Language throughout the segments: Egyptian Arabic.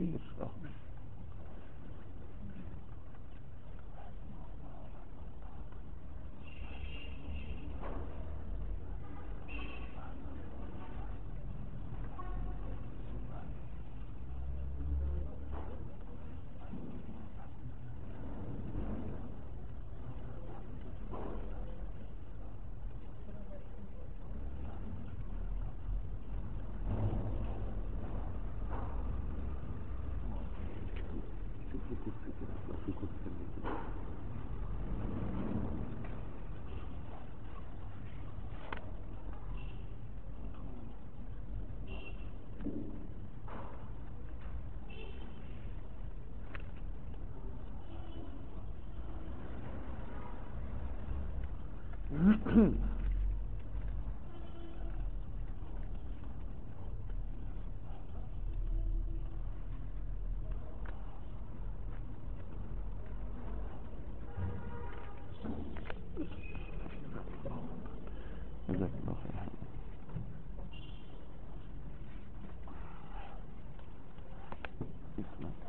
كبير اه جزاك الله خير بسم الله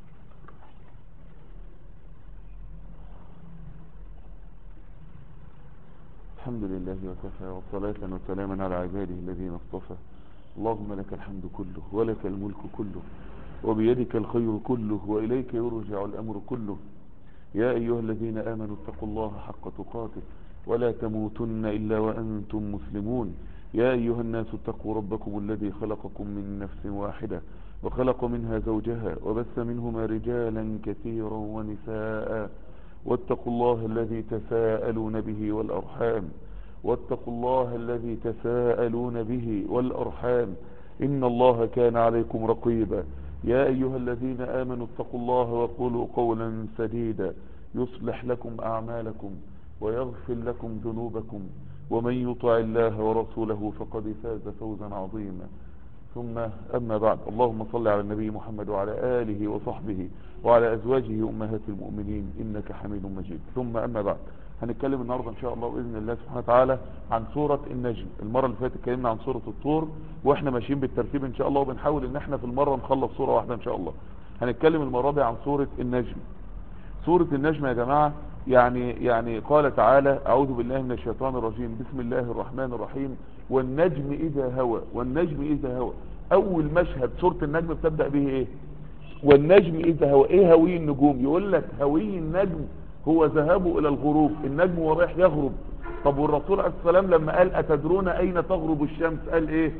الحمد لله وكفى وصلاة وسلاما على عباده الذين اصطفى اللهم لك الحمد كله ولك الملك كله وبيدك الخير كله وإليك يرجع الأمر كله يا أيها الذين آمنوا اتقوا الله حق تقاته ولا تموتن إلا وأنتم مسلمون يا أيها الناس اتقوا ربكم الذي خلقكم من نفس واحدة وخلق منها زوجها وبث منهما رجالا كثيرا ونساء واتقوا الله الذي تساءلون به والأرحام واتقوا الله الذي تساءلون به والأرحام إن الله كان عليكم رقيبا يا أيها الذين آمنوا اتقوا الله وقولوا قولا سديدا يصلح لكم أعمالكم ويغفر لكم ذنوبكم ومن يطع الله ورسوله فقد فاز فوزا عظيما ثم أما بعد اللهم صل على النبي محمد وعلى آله وصحبه وعلى أزواجه أمهات المؤمنين إنك حميد مجيد ثم أما بعد هنتكلم النهاردة إن شاء الله بإذن الله سبحانه وتعالى عن سورة النجم المرة اللي فاتت اتكلمنا عن سورة الطور وإحنا ماشيين بالترتيب إن شاء الله وبنحاول إن إحنا في المرة نخلص سورة واحدة إن شاء الله هنتكلم المرة دي عن سورة النجم سورة النجم يا جماعة يعني يعني قال تعالى أعوذ بالله من الشيطان الرجيم بسم الله الرحمن الرحيم والنجم إذا هوى والنجم إذا هوى أول مشهد سورة النجم بتبدأ به إيه والنجم إذا هوى إيه هوي النجوم يقول لك هوي النجم هو ذهابه إلى الغروب النجم هو رايح يغرب طب والرسول عليه السلام لما قال أتدرون أين تغرب الشمس قال إيه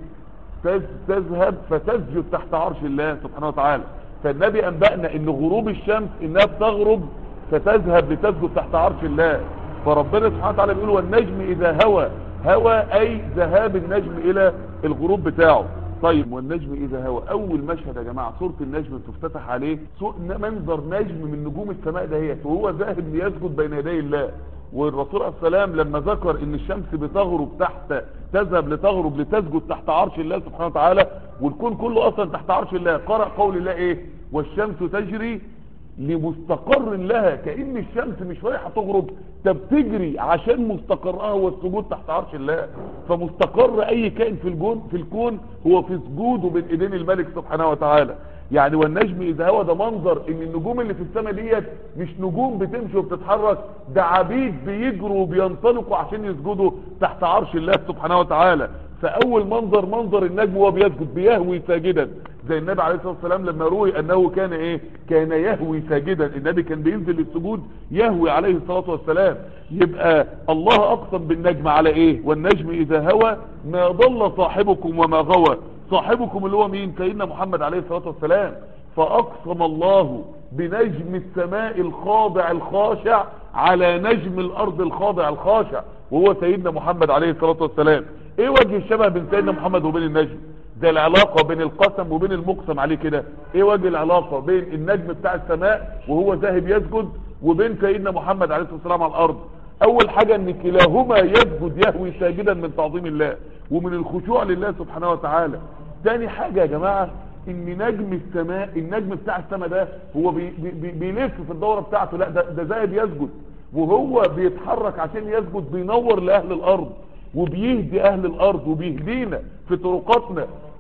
تذهب فتسجد تحت عرش الله سبحانه وتعالى فالنبي أنبأنا إن غروب الشمس إنها بتغرب فتذهب لتسجد تحت عرش الله فربنا سبحانه وتعالى بيقول والنجم إذا هوى هوى أي ذهاب النجم إلى الغروب بتاعه طيب والنجم إذا هوى أول مشهد يا جماعة سورة النجم تفتتح عليه منظر نجم من نجوم السماء دهيت وهو ذاهب ليسجد بين يدي الله والرسول عليه السلام لما ذكر ان الشمس بتغرب تحت تذهب لتغرب لتسجد تحت عرش الله سبحانه وتعالى والكون كله اصلا تحت عرش الله قرأ قول الله ايه والشمس تجري لمستقر لها كأن الشمس مش رايحة تغرب طب تجري عشان مستقرها هو السجود تحت عرش الله فمستقر اي كائن في الجون في الكون هو في سجوده بين ايدين الملك سبحانه وتعالى يعني والنجم اذا هو ده منظر ان النجوم اللي في السماء ديت مش نجوم بتمشي وبتتحرك ده عبيد بيجروا وبينطلقوا عشان يسجدوا تحت عرش الله سبحانه وتعالى فاول منظر منظر النجم وهو بيسجد بيهوي ساجدا زي النبي عليه الصلاه والسلام لما روي انه كان ايه كان يهوي ساجدا النبي كان بينزل للسجود يهوي عليه الصلاه والسلام يبقى الله اقسم بالنجم على ايه والنجم اذا هوى ما ضل صاحبكم وما غوى صاحبكم اللي هو مين سيدنا محمد عليه الصلاه والسلام فاقسم الله بنجم السماء الخاضع الخاشع على نجم الارض الخاضع الخاشع وهو سيدنا محمد عليه الصلاه والسلام ايه وجه الشبه بين سيدنا محمد وبين النجم ده العلاقة بين القسم وبين المقسم عليه كده ايه وجه العلاقة بين النجم بتاع السماء وهو ذاهب يسجد وبين سيدنا محمد عليه الصلاة والسلام على الارض اول حاجة ان كلاهما يسجد يهوي ساجدا من تعظيم الله ومن الخشوع لله سبحانه وتعالى تاني حاجة يا جماعة ان نجم السماء النجم بتاع السماء ده هو بي بي بيلف في الدورة بتاعته لا ده, ده ذاهب يسجد وهو بيتحرك عشان يسجد بينور لاهل الارض وبيهدي اهل الارض وبيهدينا في طرقاتنا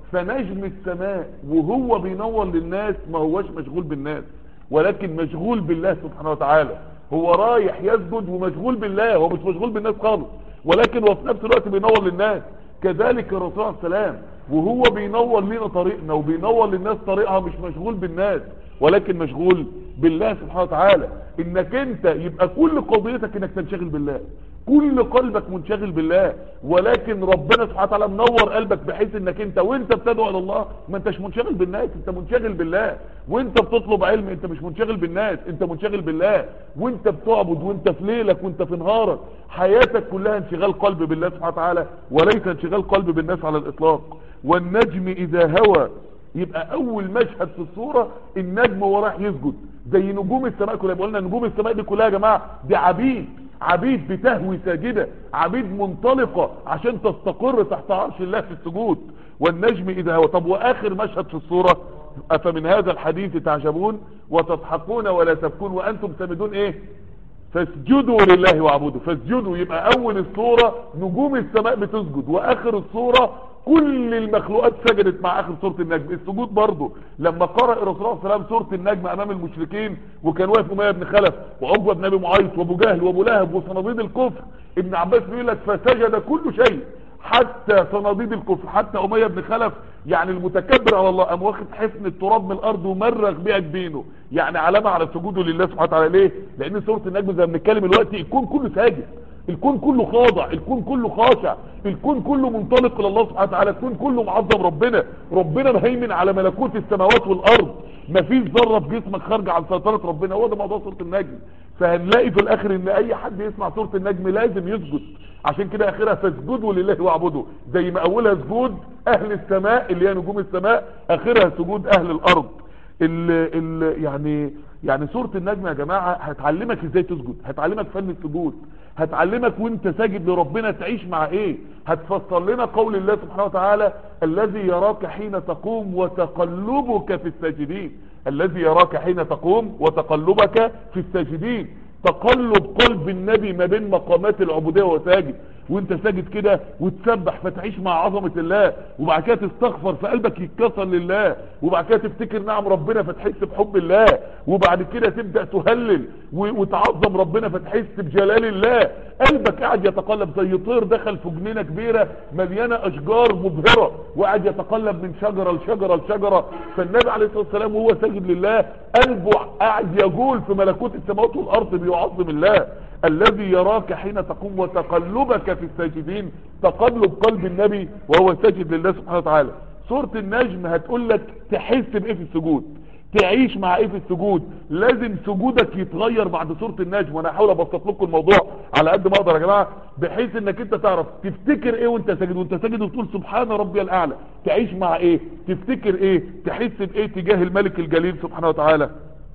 فنجم السماء وهو بينور للناس ما هوش مشغول بالناس ولكن مشغول بالله سبحانه وتعالى هو رايح يسجد ومشغول بالله هو مش مشغول بالناس خالص ولكن هو في نفس الوقت بينور للناس كذلك الرسول عليه السلام وهو بينور لنا طريقنا وبينور للناس طريقها مش مشغول بالناس ولكن مشغول بالله سبحانه وتعالى انك انت يبقى كل قضيتك انك تنشغل بالله كل قلبك منشغل بالله ولكن ربنا سبحانه وتعالى منور قلبك بحيث انك انت وانت بتدعو الى الله ما انتش منشغل بالناس انت منشغل بالله وانت بتطلب علم انت مش منشغل بالناس انت منشغل بالله وانت بتعبد وانت في ليلك وانت في نهارك حياتك كلها انشغال قلب بالله سبحانه وتعالى وليس انشغال قلب بالناس على الاطلاق والنجم اذا هوى يبقى اول مشهد في الصورة النجم وهو رايح يسجد زي نجوم السماء كلها قلنا نجوم السماء دي كلها يا جماعة دي عبيد عبيد بتهوي ساجدة عبيد منطلقة عشان تستقر تحت عرش الله في السجود والنجم اذا هو طب واخر مشهد في الصورة افمن هذا الحديث تعجبون وتضحكون ولا تبكون وانتم سامدون ايه فاسجدوا لله واعبدوا فاسجدوا يبقى اول الصورة نجوم السماء بتسجد واخر الصورة كل المخلوقات سجدت مع اخر سورة النجم السجود برضه لما قرأ الرسول صلى الله عليه وسلم سورة النجم امام المشركين وكان واقف امية بن خلف وعقبة بن ابي معيط وابو جهل وابو لهب وصناديد الكفر ابن عباس بيقول لك فسجد كل شيء حتى صناديد الكفر حتى امية بن خلف يعني المتكبر على الله قام واخد حفن التراب من الارض ومرغ بيها جبينه يعني علامة على سجوده لله سبحانه وتعالى ليه لان سورة النجم زي ما بنتكلم دلوقتي الكون كله ساجد الكون كله خاضع الكون كله خاشع الكون كله منطلق الى الله سبحانه وتعالى الكون كله معظم ربنا ربنا مهيمن على ملكوت السماوات والارض مفيش ذره في جسمك خارجه عن سيطره ربنا هو ده موضوع سوره النجم فهنلاقي في الاخر ان اي حد يسمع سوره النجم لازم يسجد عشان كده اخرها فاسجدوا لله واعبدوا زي ما اولها سجود اهل السماء اللي هي نجوم السماء اخرها سجود اهل الارض ال ال يعني يعني سورة النجم يا جماعة هتعلمك ازاي تسجد هتعلمك فن السجود هتعلمك وانت ساجد لربنا تعيش مع ايه هتفسر لنا قول الله سبحانه وتعالى الذي يراك حين تقوم وتقلبك في الساجدين الذي يراك حين تقوم وتقلبك في الساجدين تقلب قلب النبي ما بين مقامات العبودية وهو ساجد وانت ساجد كده وتسبح فتعيش مع عظمة الله وبعد كده تستغفر فقلبك يتكسر لله وبعد كده تفتكر نعم ربنا فتحس بحب الله وبعد كده تبدأ تهلل وتعظم ربنا فتحس بجلال الله قلبك قاعد يتقلب زي طير دخل في جنينة كبيرة مليانة اشجار مبهرة وقاعد يتقلب من شجرة لشجرة لشجرة فالنبي عليه الصلاة والسلام وهو ساجد لله قلبه قاعد يجول في ملكوت السماوات والارض بيعظم الله الذي يراك حين تقوم وتقلبك في الساجدين تقلب قلب النبي وهو ساجد لله سبحانه وتعالى سورة النجم هتقول لك تحس بايه في السجود تعيش مع ايه في السجود لازم سجودك يتغير بعد سورة النجم وانا هحاول ابسط لكم الموضوع على قد ما اقدر يا جماعة بحيث انك انت تعرف تفتكر ايه وانت ساجد وانت ساجد وتقول سبحان ربي الاعلى تعيش مع ايه تفتكر ايه تحس بايه تجاه الملك الجليل سبحانه وتعالى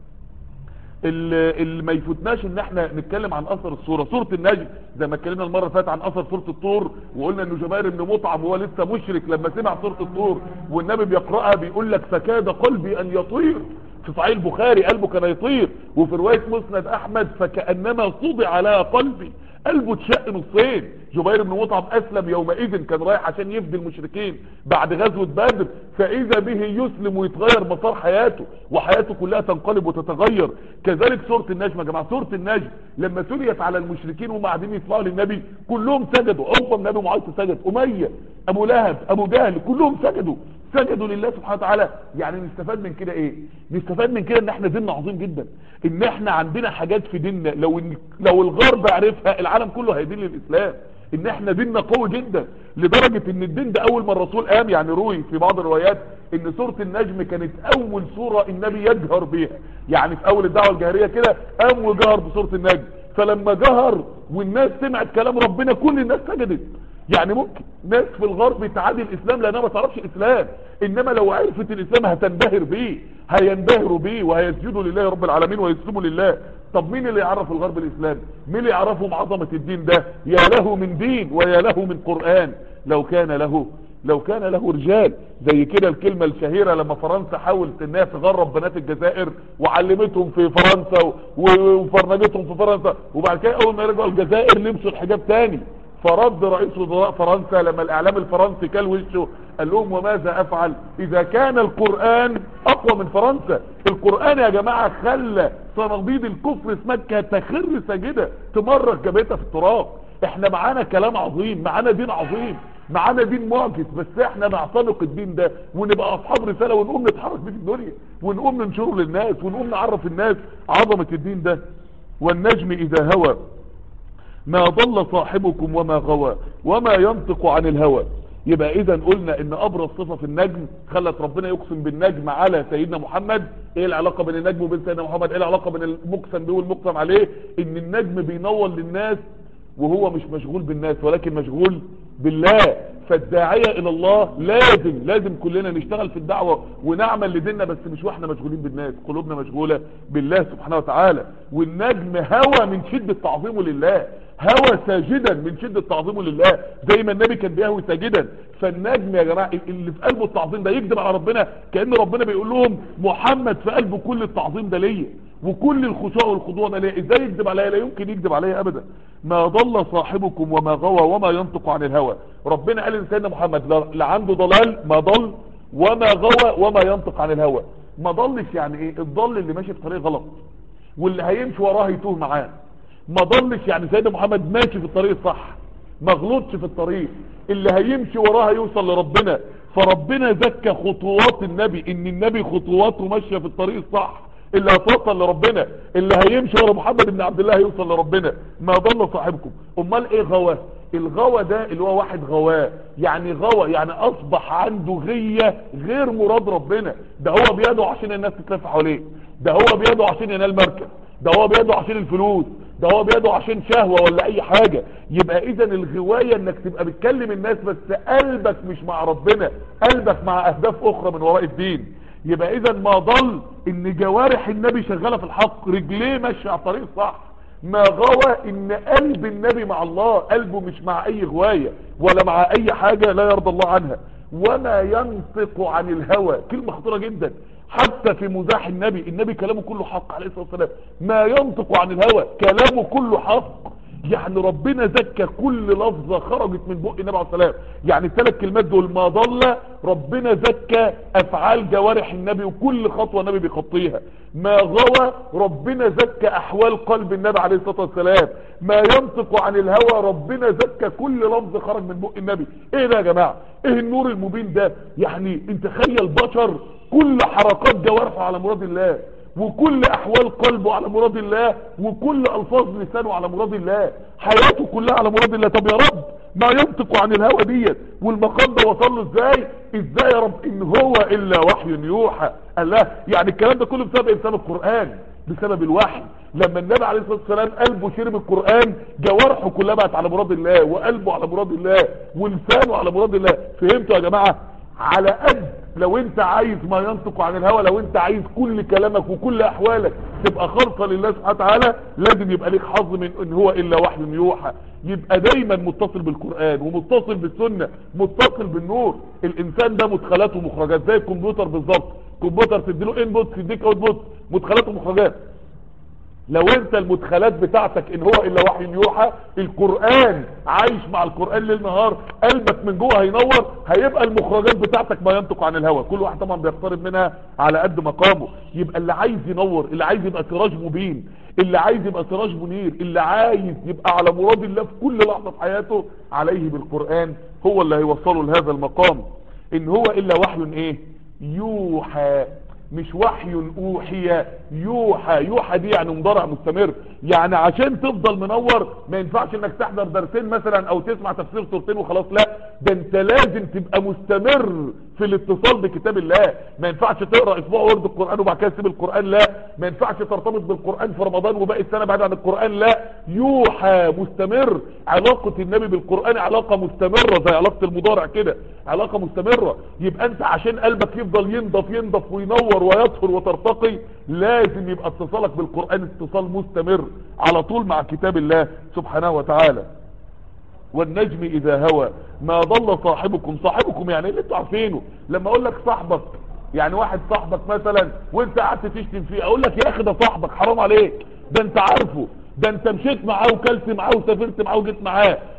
اللي ما يفوتناش ان احنا نتكلم عن اثر الصورة صورة النجم زي ما اتكلمنا المرة اللي فاتت عن اثر صورة الطور وقلنا ان جبير بن مطعم هو لسه مشرك لما سمع صورة الطور والنبي بيقرأها بيقول لك فكاد قلبي ان يطير في صحيح البخاري قلبه كان يطير وفي رواية مسند احمد فكأنما صدع لها قلبي قلبه اتشق نصين جبير بن مطعم اسلم يومئذ كان رايح عشان يفدي المشركين بعد غزوة بدر فاذا به يسلم ويتغير مسار حياته وحياته كلها تنقلب وتتغير كذلك سورة النجم يا جماعة سورة النجم لما تليت على المشركين وهم قاعدين يسمعوا للنبي كلهم سجدوا عقبة بن ابي معيط سجد امية ابو لهب ابو جهل كلهم سجدوا سجدوا لله سبحانه وتعالى يعني نستفاد من كده ايه نستفاد من كده ان احنا ديننا عظيم جدا ان احنا عندنا حاجات في ديننا لو إن لو الغرب عرفها العالم كله هيدين للاسلام ان احنا ديننا قوي جدا لدرجة ان الدين ده اول ما الرسول قام يعني روي في بعض الروايات ان سورة النجم كانت اول سورة النبي يجهر بيها يعني في اول الدعوة الجاهرية كده قام وجهر بسورة النجم فلما جهر والناس سمعت كلام ربنا كل الناس سجدت يعني ممكن ناس في الغرب تعادي الاسلام لانها ما تعرفش الاسلام انما لو عرفت الاسلام هتنبهر بيه هينبهروا بيه وهيسجدوا لله رب العالمين ويسلموا لله طب مين اللي يعرف الغرب الاسلام مين اللي يعرفهم عظمة الدين ده يا له من دين ويا له من قرآن لو كان له لو كان له رجال زي كده الكلمة الشهيرة لما فرنسا حاولت انها تغرب بنات الجزائر وعلمتهم في فرنسا وفرنجتهم في فرنسا وبعد كده اول ما يرجعوا الجزائر لبسوا الحجاب تاني فرد رئيس وزراء فرنسا لما الاعلام الفرنسي كل وشه قال لهم وماذا افعل اذا كان القرآن اقوى من فرنسا القرآن يا جماعة خلى صناديد الكفر في مكة تخر ساجدة تمرق جبهتها في التراب احنا معانا كلام عظيم معانا دين عظيم معانا دين معجز بس احنا نعتنق الدين ده ونبقى اصحاب رسالة ونقوم نتحرك بيه في الدنيا ونقوم ننشره للناس ونقوم نعرف الناس عظمة الدين ده والنجم اذا هوى ما ضل صاحبكم وما غوى وما ينطق عن الهوى يبقى اذا قلنا ان ابرز صفة في النجم خلت ربنا يقسم بالنجم على سيدنا محمد ايه العلاقة بين النجم وبين سيدنا محمد ايه العلاقة بين المقسم به والمقسم عليه ان النجم بينور للناس وهو مش مشغول بالناس ولكن مشغول بالله فالداعية الى الله لازم لازم كلنا نشتغل في الدعوة ونعمل لديننا بس مش واحنا مشغولين بالناس قلوبنا مشغولة بالله سبحانه وتعالى والنجم هوى من شدة تعظيمه لله هوى ساجدا من شدة تعظيمه لله زي ما النبي كان بيهوي ساجدا فالنجم يا جماعة اللي في قلبه التعظيم ده يكذب على ربنا كأن ربنا بيقول لهم محمد في قلبه كل التعظيم ده ليا وكل الخشوع والخضوع ده ليه ازاي يكذب عليا لا يمكن يكذب عليا ابدا ما ضل صاحبكم وما غوى وما ينطق عن الهوى ربنا قال لسيدنا محمد لا عنده ضلال ما ضل وما غوى وما ينطق عن الهوى ما ضلش يعني ايه الضل اللي ماشي في طريق غلط واللي هيمشي وراه يتوه معاه ما ضلش يعني سيدنا محمد ماشي في الطريق الصح ما غلطش في الطريق اللي هيمشي وراه هيوصل لربنا فربنا زكى خطوات النبي ان النبي خطواته ماشيه في الطريق الصح اللي هتوصل لربنا اللي هيمشي ورا محمد بن عبد الله هيوصل لربنا ما ضل صاحبكم امال ايه غواه الغوى ده اللي هو واحد غواه يعني غوى يعني اصبح عنده غية غير مراد ربنا ده هو بيده عشان الناس تتلف حواليه ده هو بيده عشان ينال مركز ده هو بيده عشان الفلوس ده هو بيده عشان شهوة ولا اي حاجة يبقى اذا الغواية انك تبقى بتكلم الناس بس قلبك مش مع ربنا قلبك مع اهداف اخرى من وراء الدين يبقى اذا ما ضل ان جوارح النبي شغالة في الحق رجليه ماشية على الطريق الصح ما غوى ان قلب النبي مع الله قلبه مش مع اي غواية ولا مع اي حاجة لا يرضى الله عنها وما ينطق عن الهوى كلمة خطيرة جدا حتى في مزاح النبي النبي كلامه كله حق عليه الصلاة والسلام ما ينطق عن الهوى كلامه كله حق يعني ربنا زكى كل لفظة خرجت من بق النبي عليه السلام يعني الثلاث كلمات دول ما ضل ربنا زكى افعال جوارح النبي وكل خطوة النبي بيخطيها ما غوى ربنا زكى احوال قلب النبي عليه الصلاة والسلام ما ينطق عن الهوى ربنا زكى كل لفظ خرج من بق النبي ايه ده يا جماعة ايه النور المبين ده يعني انت تخيل بشر كل حركات جوارحه على مراد الله وكل احوال قلبه على مراد الله وكل الفاظ لسانه على مراد الله حياته كلها على مراد الله طب يا رب ما ينطق عن الهوى ديت والمقام ده وصل له ازاي ازاي يا رب ان هو الا وحي يوحى الله يعني الكلام ده كله بسبب بسبب القران بسبب الوحي لما النبي عليه الصلاه والسلام قلبه شرب القران جوارحه كلها بقت على مراد الله وقلبه على مراد الله ولسانه على مراد الله فهمتوا يا جماعه على قد لو انت عايز ما ينطق عن الهوى لو انت عايز كل كلامك وكل احوالك تبقى خالصة لله سبحانه وتعالى لازم يبقى ليك حظ من ان هو الا وحي يوحى يبقى دايما متصل بالقرآن ومتصل بالسنة متصل بالنور الانسان ده مدخلات ومخرجات زي الكمبيوتر بالظبط كمبيوتر تديله انبوت تديك اوتبوت مدخلات ومخرجات لو انت المدخلات بتاعتك ان هو الا وحي يوحى القرآن عايش مع القرآن ليل نهار قلبك من جوه هينور هيبقى المخرجات بتاعتك ما ينطق عن الهوى كل واحد طبعا بيقترب منها على قد مقامه يبقى اللي عايز ينور اللي عايز يبقى سراج مبين اللي عايز يبقى سراج منير اللي عايز يبقى على مراد الله في كل لحظة في حياته عليه بالقرآن هو اللي هيوصله لهذا المقام ان هو الا وحي ايه يوحى مش وحي اوحي يوحى يوحى دي يعني مضارع مستمر يعني عشان تفضل منور ما ينفعش انك تحضر درسين مثلا او تسمع تفسير صورتين وخلاص لا ده انت لازم تبقى مستمر في الاتصال بكتاب الله ما ينفعش تقرا اسبوع ورد القران وبعد كده تسيب القران لا ما ينفعش ترتبط بالقران في رمضان وباقي السنه بعيد عن القران لا يوحى مستمر علاقه النبي بالقران علاقه مستمره زي علاقه المضارع كده علاقه مستمره يبقى انت عشان قلبك يفضل ينضف ينضف وينور ويطهر وترتقي لازم يبقى اتصالك بالقران اتصال مستمر على طول مع كتاب الله سبحانه وتعالى والنجم اذا هوى ما ضل صاحبكم صاحبكم يعني اللي انتوا عارفينه لما اقول لك صاحبك يعني واحد صاحبك مثلا وانت قعدت تشتم فيه اقول لك يا اخي ده صاحبك حرام عليك ده انت عارفه ده انت مشيت معاه وكلت معاه وسافرت معاه وجيت معاه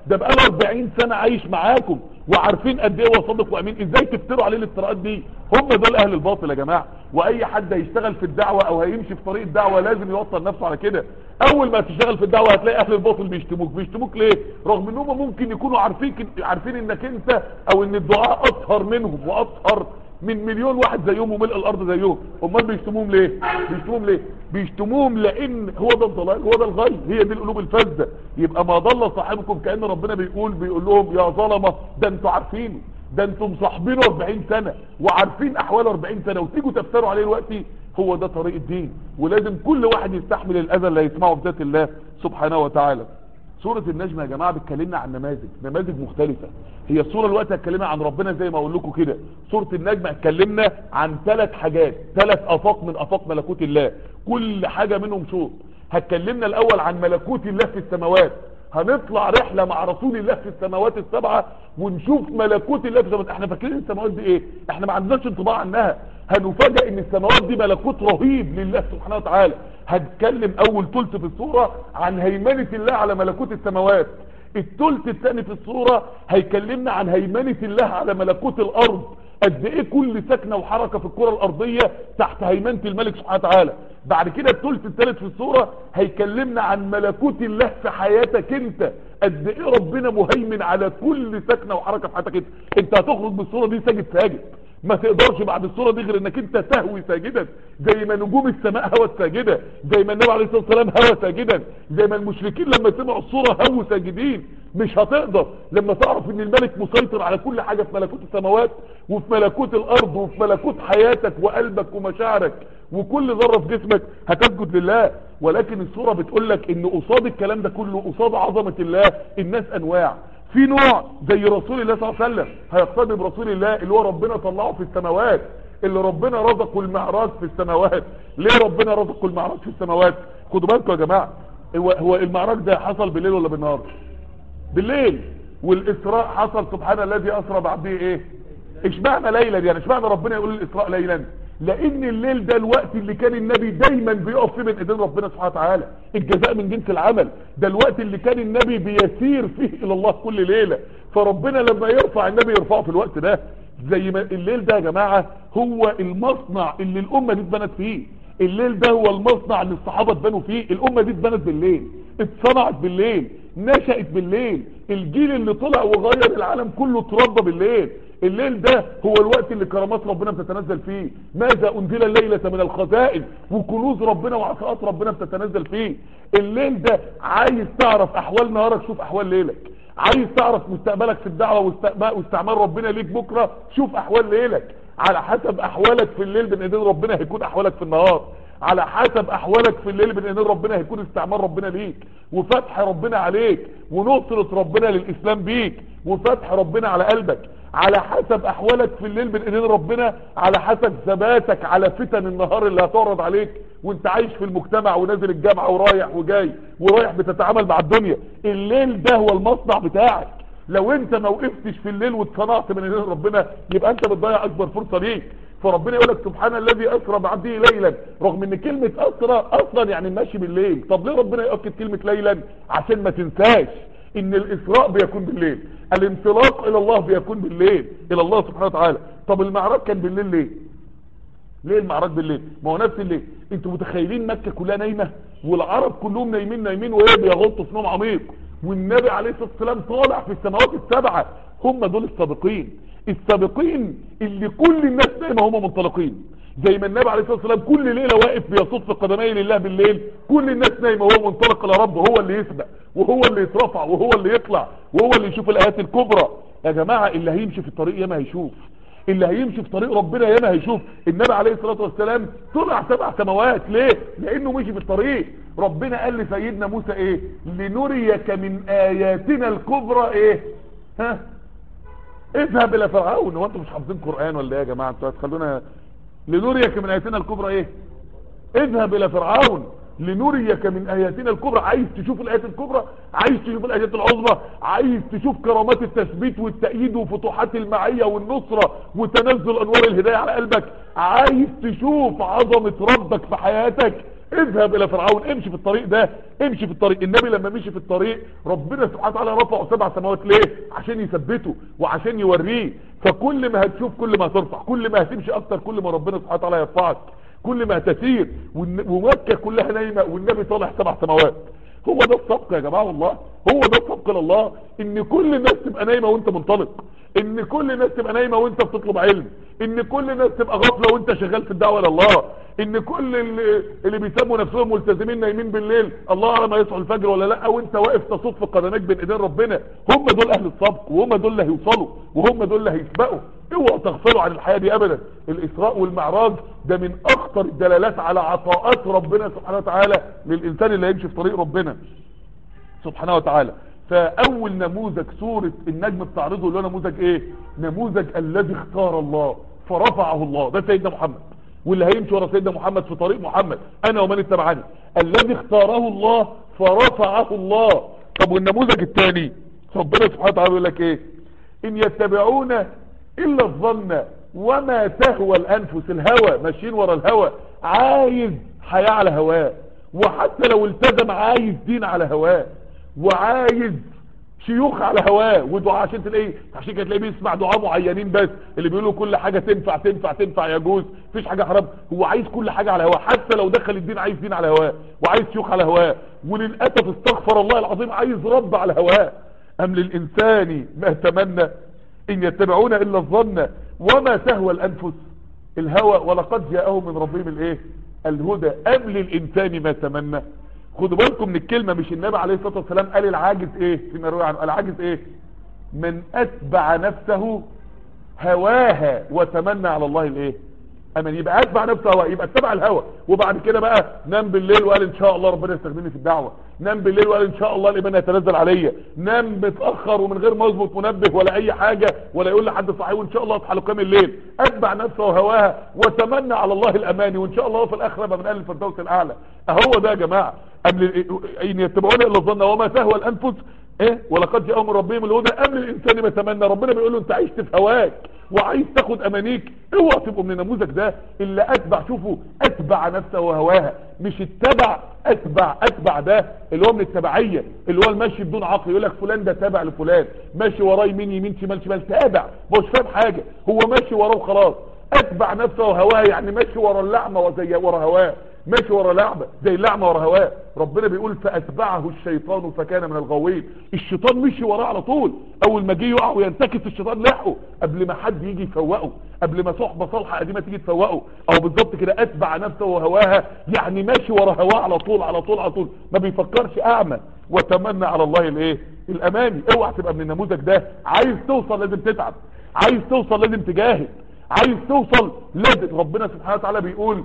ده بقاله 40 سنة عايش معاكم وعارفين قد ايه هو صادق وامين ازاي تفتروا عليه الافتراءات دي هم دول اهل الباطل يا جماعة واي حد هيشتغل في الدعوة او هيمشي في طريق الدعوة لازم يوصل نفسه على كده اول ما تشتغل في الدعوة هتلاقي اهل الباطل بيشتموك بيشتموك ليه رغم انهم ممكن يكونوا عارفين عارفين انك انت او ان الدعاء اطهر منهم واطهر من مليون واحد زيهم وملء الارض زيهم امال بيشتموهم ليه بيشتموهم ليه بيشتموهم لان هو ده الضلال هو ده الغي هي دي القلوب الفاسده يبقى ما ضل صاحبكم كان ربنا بيقول بيقول لهم يا ظلمه ده انتوا عارفينه ده انتم مصاحبينه 40 سنه وعارفين احواله 40 سنه وتيجوا تفتروا عليه دلوقتي هو ده طريق الدين ولازم كل واحد يستحمل الاذى اللي هيسمعه بذات الله سبحانه وتعالى سورة النجم يا جماعة بتكلمنا عن نماذج نماذج مختلفة هي السورة الوقت هتكلمنا عن ربنا زي ما اقول لكم كده سورة النجم هتكلمنا عن ثلاث حاجات ثلاث افاق من افاق ملكوت الله كل حاجة منهم شوط هتكلمنا الاول عن ملكوت الله في السماوات هنطلع رحلة مع رسول الله في السماوات السبعة ونشوف ملكوت الله في السماوات احنا فاكرين السماوات دي ايه احنا ما عندناش انطباع عنها هنفاجئ ان السماوات دي ملكوت رهيب لله سبحانه وتعالى هتكلم اول ثلث في الصورة عن هيمنة الله على ملكوت السماوات الثلث الثاني في الصورة هيكلمنا عن هيمنة الله على ملكوت الارض قد ايه كل سكنة وحركة في الكرة الارضية تحت هيمنة الملك سبحانه وتعالى بعد كده الثلث الثالث في الصورة هيكلمنا عن ملكوت الله في حياتك انت قد ايه ربنا مهيمن على كل سكنة وحركة في حياتك انت انت هتخرج بالصورة دي ساجد ساجد ما تقدرش بعد الصورة دي غير انك انت تهوي ساجدا زي ما نجوم السماء هوت ساجدة زي ما النبي عليه الصلاة والسلام هوى ساجدا زي ما المشركين لما سمعوا الصورة هووا ساجدين مش هتقدر لما تعرف ان الملك مسيطر على كل حاجة في ملكوت السماوات وفي ملكوت الارض وفي ملكوت حياتك وقلبك ومشاعرك وكل ذرة في جسمك هتسجد لله ولكن الصورة بتقول لك ان قصاد الكلام ده كله قصاد عظمة الله الناس انواع في نوع زي رسول الله صلى الله عليه وسلم هيقتدي برسول الله اللي هو ربنا طلعه في السماوات اللي ربنا رزقه المعراج في السماوات ليه ربنا رزقه المعراج في السماوات خدوا بالكم يا جماعة هو, هو المعراج ده حصل بالليل ولا بالنهار بالليل والاسراء حصل سبحان الذي اسرى بعبده ايه اشمعنى ليلا يعني اشمعنى ربنا يقول الاسراء ليلا لان الليل ده الوقت اللي كان النبي دايما بيقف فيه بين ايدين ربنا سبحانه وتعالى الجزاء من جنس العمل ده الوقت اللي كان النبي بيسير فيه الى الله كل ليلة فربنا لما يرفع النبي يرفعه في الوقت ده زي ما الليل ده يا جماعة هو المصنع اللي الامة دي اتبنت فيه الليل ده هو المصنع اللي الصحابة اتبنوا فيه الامة دي اتبنت بالليل اتصنعت بالليل نشأت بالليل الجيل اللي طلع وغير العالم كله اتربى بالليل الليل ده هو الوقت اللي كرامات ربنا بتتنزل فيه ماذا انزل الليلة من الخزائن وكنوز ربنا وعطاءات ربنا بتتنزل فيه الليل ده عايز تعرف احوال نهارك شوف احوال ليلك عايز تعرف مستقبلك في الدعوة واستعمال ربنا ليك بكرة شوف احوال ليلك على حسب احوالك في الليل بين ايدين ربنا هيكون احوالك في النهار على حسب احوالك في الليل بين ايدين ربنا هيكون استعمال ربنا ليك وفتح ربنا عليك ونصرة ربنا للاسلام بيك وفتح ربنا على قلبك على حسب احوالك في الليل بين ايدين ربنا على حسب ثباتك على فتن النهار اللي هتعرض عليك وانت عايش في المجتمع ونازل الجامعة ورايح وجاي ورايح بتتعامل مع الدنيا الليل ده هو المصنع بتاعك لو انت ما وقفتش في الليل واتصنعت من ايدين ربنا يبقى انت بتضيع اكبر فرصة ليك فربنا يقول لك سبحان الذي اسرى بعبده ليلا رغم ان كلمة اسرى اصلا يعني ماشي بالليل طب ليه ربنا يؤكد كلمة ليلا عشان ما تنساش ان الاسراء بيكون بالليل الانطلاق الى الله بيكون بالليل الى الله سبحانه وتعالى طب المعراج كان بالليل ليه ليه المعراج بالليل ما هو نفس الليل انتوا متخيلين مكة كلها نايمة والعرب كلهم نايمين نايمين وهي بيغلطوا في نوم عميق والنبي عليه الصلاة والسلام طالع في السماوات السبعة هم دول السابقين السابقين اللي كل الناس نايمة هم منطلقين زي ما النبي عليه الصلاة والسلام كل ليلة واقف بيصف قدمي لله بالليل كل الناس نايمة وهو منطلق الى رب هو اللي يسبق وهو اللي يترفع وهو اللي يطلع وهو اللي يشوف الايات الكبرى يا جماعة اللي هيمشي في الطريق ياما هيشوف اللي هيمشي في طريق ربنا ياما هيشوف النبي عليه الصلاة والسلام طلع سبع سماوات ليه لانه مشي في الطريق ربنا قال لسيدنا موسى ايه لنريك من اياتنا الكبرى ايه ها اذهب الى فرعون هو انتوا مش حافظين قرآن ولا ايه يا جماعة انتوا هتخلونا لنريك من اياتنا الكبرى ايه اذهب الى فرعون لنريك من اياتنا الكبرى عايز تشوف الايات الكبرى عايز تشوف الايات العظمى عايز تشوف كرامات التثبيت والتأييد وفتوحات المعية والنصرة وتنزل انوار الهداية على قلبك عايز تشوف عظمة ربك في حياتك اذهب الى فرعون امشي في الطريق ده امشي في الطريق النبي لما مشي في الطريق ربنا سبحانه وتعالى رفعه سبع سماوات ليه عشان يثبته وعشان يوريه فكل ما هتشوف كل ما هترفع كل ما هتمشي اكتر كل ما ربنا سبحانه وتعالى يرفعك كل ما هتسير والن- ومكة كلها نايمة والنبي طالع سبع سماوات هو ده السبق يا جماعة والله هو ده السبق لله ان كل الناس تبقى نايمة وانت منطلق ان كل الناس تبقى نايمة وانت بتطلب علم ان كل الناس تبقى غافلة وانت شغال في الدعوة لله ان كل اللي, اللي بيسموا نفسهم ملتزمين نايمين بالليل الله اعلم ما يصحوا الفجر ولا لا وانت واقف تصف قدميك بين ايدين ربنا هم دول اهل السبق وهم دول اللي هيوصلوا وهم دول اللي هيسبقوا اوعوا تغفلوا عن الحياة دي ابدا الاسراء والمعراج ده من اخطر الدلالات على عطاءات ربنا سبحانه وتعالى للانسان اللي هيمشي في طريق ربنا سبحانه وتعالى فاول نموذج سورة النجم بتعرضه اللي هو نموذج ايه نموذج الذي اختار الله فرفعه الله ده سيدنا محمد واللي هيمشي ورا سيدنا محمد في طريق محمد انا ومن اتبعني الذي اختاره الله فرفعه الله طب والنموذج الثاني ربنا سبحانه وتعالى يقول لك ايه ان يتبعون الا الظن وما تهوى الانفس الهوى ماشيين ورا الهوى عايز حياة على هواه وحتى لو التزم عايز دين على هواه وعايز شيوخ على هواه ودعاء عشان تلاقيه عشان كده تلاقيه بيسمع دعاء معينين بس اللي بيقولوا كل حاجه تنفع تنفع تنفع يجوز مفيش حاجه حرام هو عايز كل حاجه على هواه حتى لو دخل الدين عايز دين على هواه وعايز شيوخ على هواه وللاسف استغفر الله العظيم عايز رب على هواه ام للانسان ما تمنى ان يتبعون الا الظن وما تهوى الانفس الهوى ولقد جاءهم من ربهم الايه الهدى ام للانسان ما تمنى خدوا بالكم من الكلمة مش النبي عليه الصلاة والسلام قال العاجز ايه فيما روي عنه العاجز ايه من اتبع نفسه هواها وتمنى على الله الايه امان يبقى اتبع نفسه هوا يبقى اتبع الهوى وبعد كده بقى نام بالليل وقال ان شاء الله ربنا يستخدمني في الدعوه نام بالليل وقال ان شاء الله الايمان يتنزل عليا نام متاخر ومن غير ما يظبط منبه ولا اي حاجه ولا يقول لحد صحيح وان شاء الله اصحى لقيام الليل اتبع نفسه وهواها وتمنى على الله الاماني وان شاء الله في الاخره ابقى من اهل الفردوس الاعلى اهو ده يا جماعه ام ان يتبعون الا الظن وما تهوى الانفس ايه ولقد جاءهم من ربهم الهدى ام للانسان ما تمنى ربنا بيقول له انت عشت في هواك وعايز تاخد امانيك اوعى تبقوا من النموذج ده اللي اتبع شوفوا اتبع نفسه وهواها مش اتبع اتبع اتبع ده اللي هو من التبعيه اللي هو المشي بدون عقل يقول لك فلان ده تابع لفلان ماشي وراه يمين يمين شمال شمال تابع مش فاهم حاجه هو ماشي وراه وخلاص اتبع نفسه وهواه يعني ماشي ورا اللعمه وزي ورا هواه ماشي ورا لعبة زي اللعمة ورا هواه ربنا بيقول فأتبعه الشيطان فكان من الغاوين الشيطان مشي وراه على طول أول ما جه يقع وينتكس الشيطان لحقه قبل ما حد يجي يفوقه قبل ما صحبة صالحة قديمة تيجي تفوقه أو بالظبط كده أتبع نفسه وهواها يعني ماشي ورا هواه على طول على طول على طول ما بيفكرش أعمى وتمنى على الله الإيه الأماني اوعى تبقى من النموذج ده عايز توصل لازم تتعب عايز توصل لازم تجاهد عايز توصل لازم ربنا سبحانه وتعالى بيقول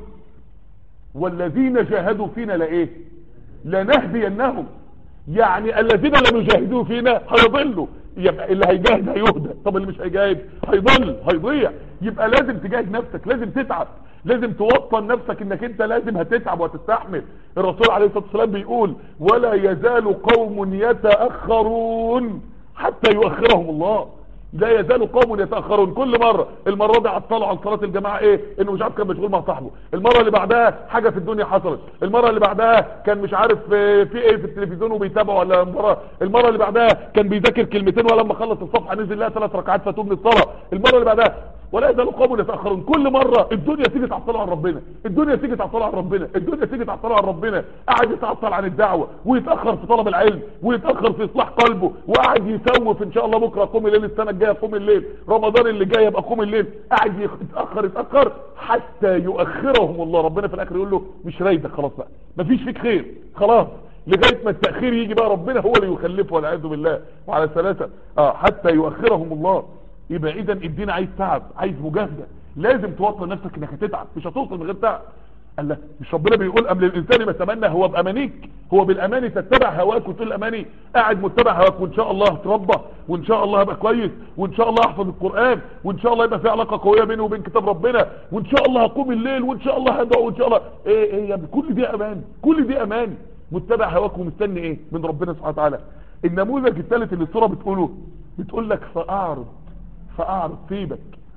والذين جاهدوا فينا لايه لنهدينهم يعني الذين لم يجاهدوا فينا هيضلوا يبقى اللي هيجاهد هيهدى طب اللي مش هيجاهد هيضل هيضيع يبقى لازم تجاهد نفسك لازم تتعب لازم توطن نفسك انك انت لازم هتتعب وتستحمل الرسول عليه الصلاة والسلام بيقول ولا يزال قوم يتأخرون حتى يؤخرهم الله لا يزال قوم يتاخرون كل مره المره دي عطلوا عن صلاه الجماعه ايه انه مش عارف كان مشغول مع صاحبه المره اللي بعدها حاجه في الدنيا حصلت المره اللي بعدها كان مش عارف في ايه في التلفزيون وبيتابع ولا المره المره اللي بعدها كان بيذاكر كلمتين ولما خلص الصفحه نزل لها ثلاث ركعات فاتوا من الصلاه المره اللي بعدها ولا يزال قوم يتاخرون كل مره الدنيا تيجي تعطله عن ربنا الدنيا تيجي تعطله عن ربنا الدنيا تيجي تعطله عن ربنا قاعد يتعطل عن الدعوه ويتاخر في طلب العلم ويتاخر في اصلاح قلبه وقاعد يسوف ان شاء الله بكره قوم الليل السنه الجايه قوم الليل رمضان اللي جاي يبقى قوم الليل قاعد يتاخر يتاخر حتى يؤخرهم الله ربنا في الاخر يقول له مش رايدك خلاص بقى مفيش فيك خير خلاص لغايه ما التاخير يجي بقى ربنا هو اللي يخلفه والعياذ بالله وعلى ثلاثه اه حتى يؤخرهم الله يبقى اذا الدين عايز تعب عايز مجاهده لازم توطن نفسك انك هتتعب مش هتوصل من غير تعب قال لا مش ربنا بيقول ام للانسان ما تمنى هو بامانيك هو بالاماني تتبع هواك وتقول الاماني قاعد متبع هواك وان شاء الله هتربى وان شاء الله هبقى كويس وان شاء الله احفظ القران وان شاء الله يبقى في علاقه قويه بيني وبين كتاب ربنا وان شاء الله هقوم الليل وان شاء الله هدعو وان شاء الله ايه ايه يا ابني كل دي امان كل دي امان متبع هواك ومستني ايه من ربنا سبحانه وتعالى النموذج الثالث اللي الصوره بتقوله بتقول لك فاعرض فاعرض سيبك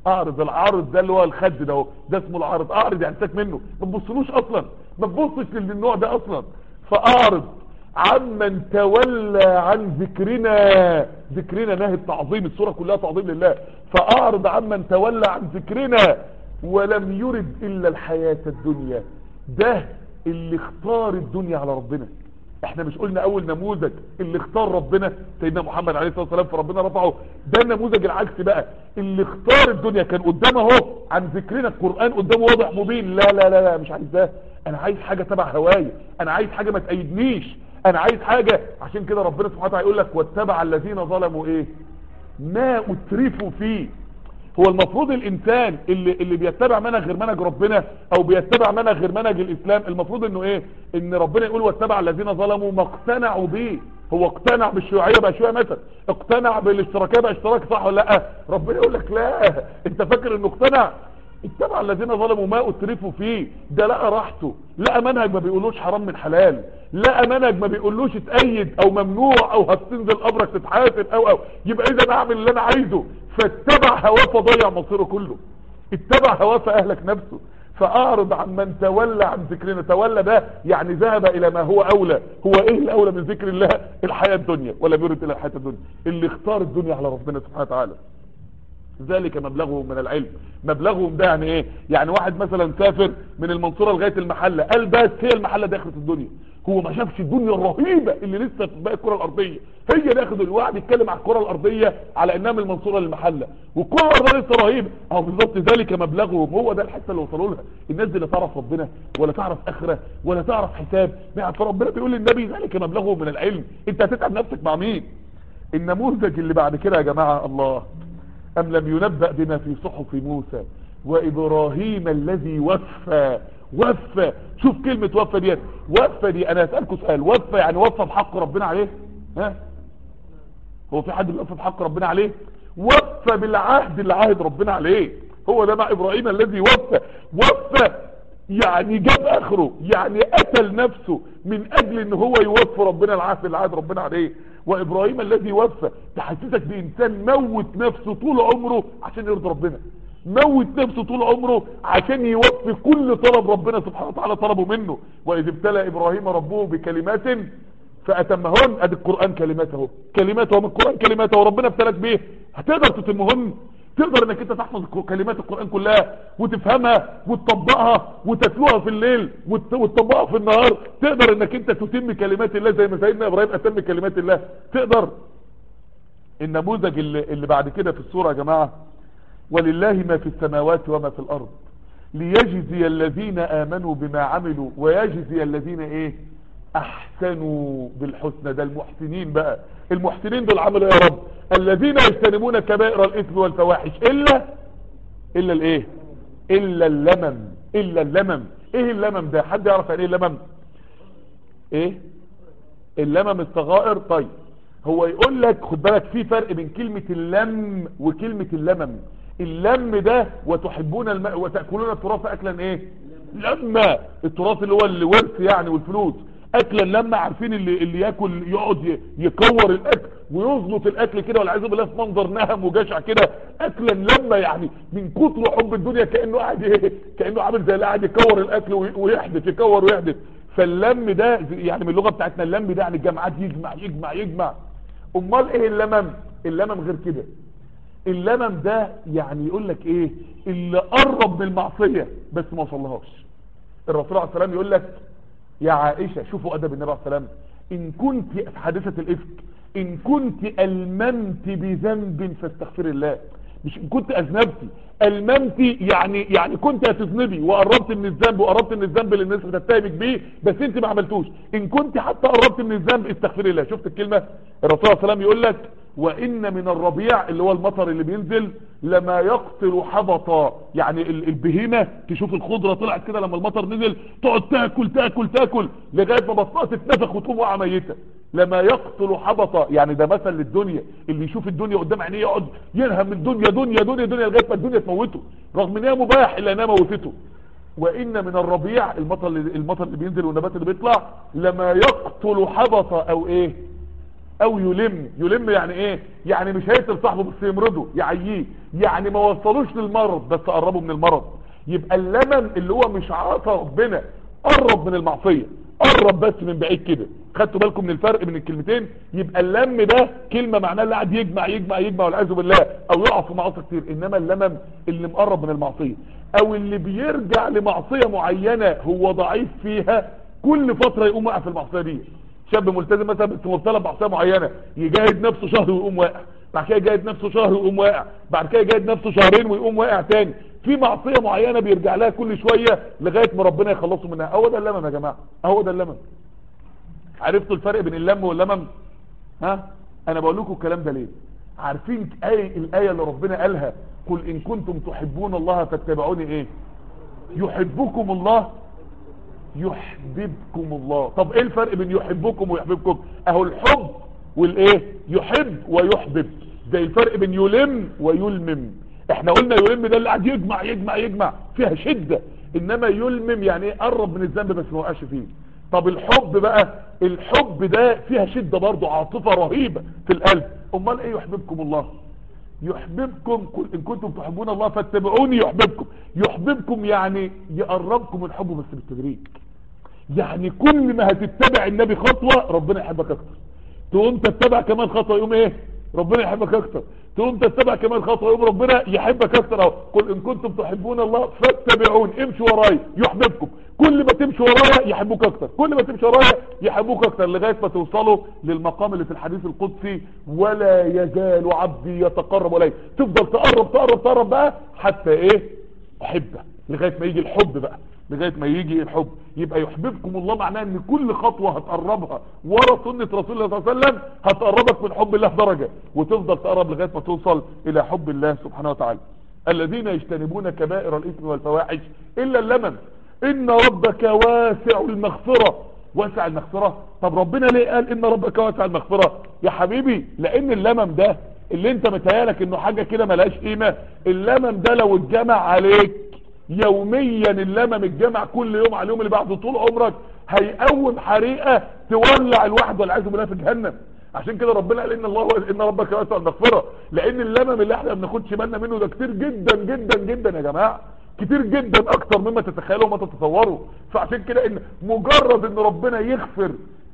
اعرض العارض ده اللي هو الخد ده اهو ده اسمه العارض اعرض يعني ساك منه ما تبصلوش اصلا ما تبصش للنوع ده اصلا فاعرض عمن تولى عن ذكرنا ذكرنا نهي التعظيم السورة كلها تعظيم لله فاعرض عمن تولى عن ذكرنا ولم يرد الا الحياة الدنيا ده اللي اختار الدنيا على ربنا احنا مش قلنا اول نموذج اللي اختار ربنا سيدنا محمد عليه الصلاة والسلام فربنا رفعه ده النموذج العكس بقى اللي اختار الدنيا كان قدامه اهو عن ذكرنا القرآن قدامه واضح مبين لا لا لا لا مش عايز ده انا عايز حاجة تبع هواية انا عايز حاجة ما تأيدنيش انا عايز حاجة عشان كده ربنا سبحانه وتعالى يقول لك واتبع الذين ظلموا ايه ما اترفوا فيه هو المفروض الانسان اللي, اللي بيتبع منهج غير منهج ربنا او بيتبع منهج غير منهج الاسلام المفروض انه ايه ان ربنا يقول واتبع الذين ظلموا ما اقتنعوا بيه هو اقتنع بالشيوعيه بقى شيوعيه مثلا اقتنع بالاشتراكيه بقى اشتراك صح ولا لا ربنا يقول لك لا انت فاكر انه اقتنع اتبع الذين ظلموا ما اترفوا فيه ده لقى راحته لقى منهج ما بيقولوش حرام من حلال لقى منهج ما بيقولوش اتأيد او ممنوع او هتنزل قبرك تتحاسب او او يبقى اذا اعمل اللي انا عايزه فاتبع هواه فضيع مصيره كله اتبع هواه فاهلك نفسه فاعرض عن من تولى عن ذكرنا تولى ده يعني ذهب الى ما هو اولى هو ايه الاولى من ذكر الله الحياة الدنيا ولا يرد الى الحياة الدنيا اللي اختار الدنيا على ربنا سبحانه وتعالى ذلك مبلغهم من العلم مبلغهم ده يعني ايه يعني واحد مثلا سافر من المنصورة لغاية المحلة قال بس هي المحلة دي اخرة الدنيا هو ما شافش الدنيا الرهيبة اللي لسه في باقي الكرة الارضية هي دي اخد الواحد يتكلم على الكرة الارضية على انها من المنصورة للمحلة والكرة الارضية لسه رهيبة اهو بالظبط ذلك مبلغهم هو ده الحته اللي وصلوا لها الناس دي لا تعرف ربنا ولا تعرف اخرة ولا تعرف حساب فربنا بيقول للنبي ذلك مبلغهم من العلم انت هتتعب نفسك مع مين النموذج اللي بعد كده يا جماعة الله أم لم ينبأ بما في صحف موسى وإبراهيم الذي وفى وفى شوف كلمة وفى ديت وفى دي أنا أسألكم سؤال وفى يعني وفى بحق ربنا عليه ها هو في حد بيوفى بحق ربنا عليه وفى بالعهد اللي عهد ربنا عليه هو ده مع إبراهيم الذي وفى وفى يعني جاب اخره يعني قتل نفسه من اجل ان هو يوفي ربنا العهد اللي عهد ربنا عليه وابراهيم الذي وفى تحسسك بانسان موت نفسه طول عمره عشان يرضي ربنا موت نفسه طول عمره عشان يوفي كل طلب ربنا سبحانه وتعالى طلبه منه واذ ابتلى ابراهيم ربه بكلمات فاتمهن ادي القران كلماته كلماته من القران كلماته وربنا ابتلاك بيه هتقدر تتمهن تقدر انك انت تحفظ كلمات القرآن كلها وتفهمها وتطبقها وتتلوها في الليل وتطبقها في النهار تقدر انك انت تتم كلمات الله زي ما سيدنا ابراهيم اتم كلمات الله تقدر النموذج اللي, اللي بعد كده في الصورة يا جماعة ولله ما في السماوات وما في الارض ليجزي الذين امنوا بما عملوا ويجزي الذين ايه احسنوا بالحسنى ده المحسنين بقى المحسنين دول عملوا يا رب الذين يجتنبون كبائر الاثم والفواحش الا الا الايه الا اللمم الا اللمم ايه اللمم ده حد يعرف يعني ايه اللمم ايه اللمم الصغائر طيب هو يقول لك خد بالك في فرق بين كلمة اللم وكلمة اللمم اللم ده وتحبون الماء وتأكلون التراث اكلا ايه لما التراث اللي هو الورث يعني والفلوس اكلا لما عارفين اللي اللي ياكل يقعد يكور الاكل ويظبط الاكل كده والعياذ بالله في منظر نهم وجشع كده اكلا لما يعني من كتر حب الدنيا كانه قاعد ايه كانه عامل زي اللي قاعد يكور الاكل ويحدث يكور ويحدث فاللم ده يعني من اللغه بتاعتنا اللم ده يعني الجماعات يجمع يجمع يجمع امال ايه اللمم اللمم غير كده اللمم ده يعني يقول لك ايه اللي قرب من المعصيه بس ما وصلهاش الرسول عليه السلام يقول لك يا عائشة شوفوا أدب النبي عليه السلام إن كنت في حادثة الإفك إن كنت ألممت بذنب فاستغفر الله مش إن كنت أذنبتي ألممتي يعني يعني كنت هتذنبي وقربت من الذنب وقربت من الذنب اللي الناس بتتهمك بيه بس انت ما عملتوش ان كنت حتى قربت من الذنب استغفر الله شفت الكلمة الرسول عليه السلام يقول لك وان من الربيع اللي هو المطر اللي بينزل لما يقتل حبطا يعني البهيمة تشوف الخضرة طلعت كده لما المطر نزل تقعد تاكل تاكل تاكل لغاية ما بطنها تتنفخ وتقوم واقعه ميتة لما يقتل حبطا يعني ده مثل للدنيا اللي يشوف الدنيا قدام عينيه يقعد ينهم الدنيا دنيا دنيا دنيا لغايه ما الدنيا تموته رغم ان هي مباح الا انها موتته وان من الربيع المطر اللي المطر اللي بينزل والنبات اللي بيطلع لما يقتل حبطا او ايه او يلم يلم يعني ايه يعني مش هيقتل صاحبه بس يمرضه يعييه يعني ما وصلوش للمرض بس قربوا من المرض يبقى اللمم اللي هو مش عاطى ربنا قرب من المعصية قرب بس من بعيد كده خدتوا بالكم من الفرق بين الكلمتين يبقى اللم ده كلمة معناها اللي قاعد يجمع يجمع يجمع والعياذ بالله او يقع في معاصي كتير انما اللمم اللي مقرب من المعصية او اللي بيرجع لمعصية معينة هو ضعيف فيها كل فترة يقوم واقع في المعصية دي شاب ملتزم مثلا بس مبتلى بعصية معينة يجاهد نفسه شهر ويقوم واقع بعد كده يجاهد نفسه شهر ويقوم واقع بعد كده يجاهد نفسه شهرين ويقوم واقع تاني في معصية معينة بيرجع لها كل شوية لغاية ما ربنا يخلصه منها اهو ده اللمم يا جماعة اهو ده اللمم عرفتوا الفرق بين اللم واللمم ها انا بقول لكم الكلام ده ليه عارفين آية الآية اللي ربنا قالها قل إن كنتم تحبون الله فاتبعوني إيه يحبكم الله يحببكم الله طب إيه الفرق بين يحبكم ويحببكم أهو الحب والإيه يحب ويحبب زي الفرق بين يلم ويلمم احنا قلنا يلم ده اللي قاعد يجمع يجمع يجمع فيها شدة انما يلمم يعني ايه قرب من الذنب بس ما وقعش فيه طب الحب بقى الحب ده فيها شدة برضه عاطفة رهيبة في القلب امال ايه يحببكم الله يحببكم قل ان كنتم تحبون الله فاتبعوني يحببكم يحببكم يعني يقربكم من حبه بس بالتدريج يعني كل ما هتتبع النبي خطوة ربنا يحبك اكتر تقوم تتبع كمان خطوة يقوم ايه ربنا يحبك اكتر تقوم تتبع كمان خطوة يقوم ربنا يحبك اكتر اهو قل ان كنتم تحبون الله فاتبعون امشوا ورايا يحببكم كل ما تمشي ورايا يحبوك اكتر كل ما تمشي ورايا يحبوك اكتر لغاية ما توصلوا للمقام اللي في الحديث القدسي ولا يزال عبدي يتقرب الي تفضل تقرب تقرب تقرب بقى حتى ايه احبه لغاية ما يجي الحب بقى لغاية ما يجي الحب يبقى يحببكم الله معناه ان كل خطوة هتقربها ورا سنة رسول الله صلى الله عليه وسلم هتقربك من حب الله درجة وتفضل تقرب لغاية ما توصل الى حب الله سبحانه وتعالى الذين يجتنبون كبائر الاثم والفواحش الا اللمم ان ربك واسع المغفرة واسع المغفرة طب ربنا ليه قال ان ربك واسع المغفرة يا حبيبي لان اللمم ده اللي انت متهيالك انه حاجة كده ملهاش قيمة اللمم ده لو اتجمع عليك يوميا اللمم الجمع كل يوم على اليوم اللي بعده طول عمرك هيقوم حريقة تولع الواحد والعياذ بالله في جهنم عشان كده ربنا قال ان الله ان ربك واسع المغفرة لان اللمم اللي احنا ما بناخدش بالنا منه ده كتير جدا جدا جدا يا جماعه كتير جدا اكتر مما تتخيلوا وما تتصوروا فعشان كده ان مجرد ان ربنا يغفر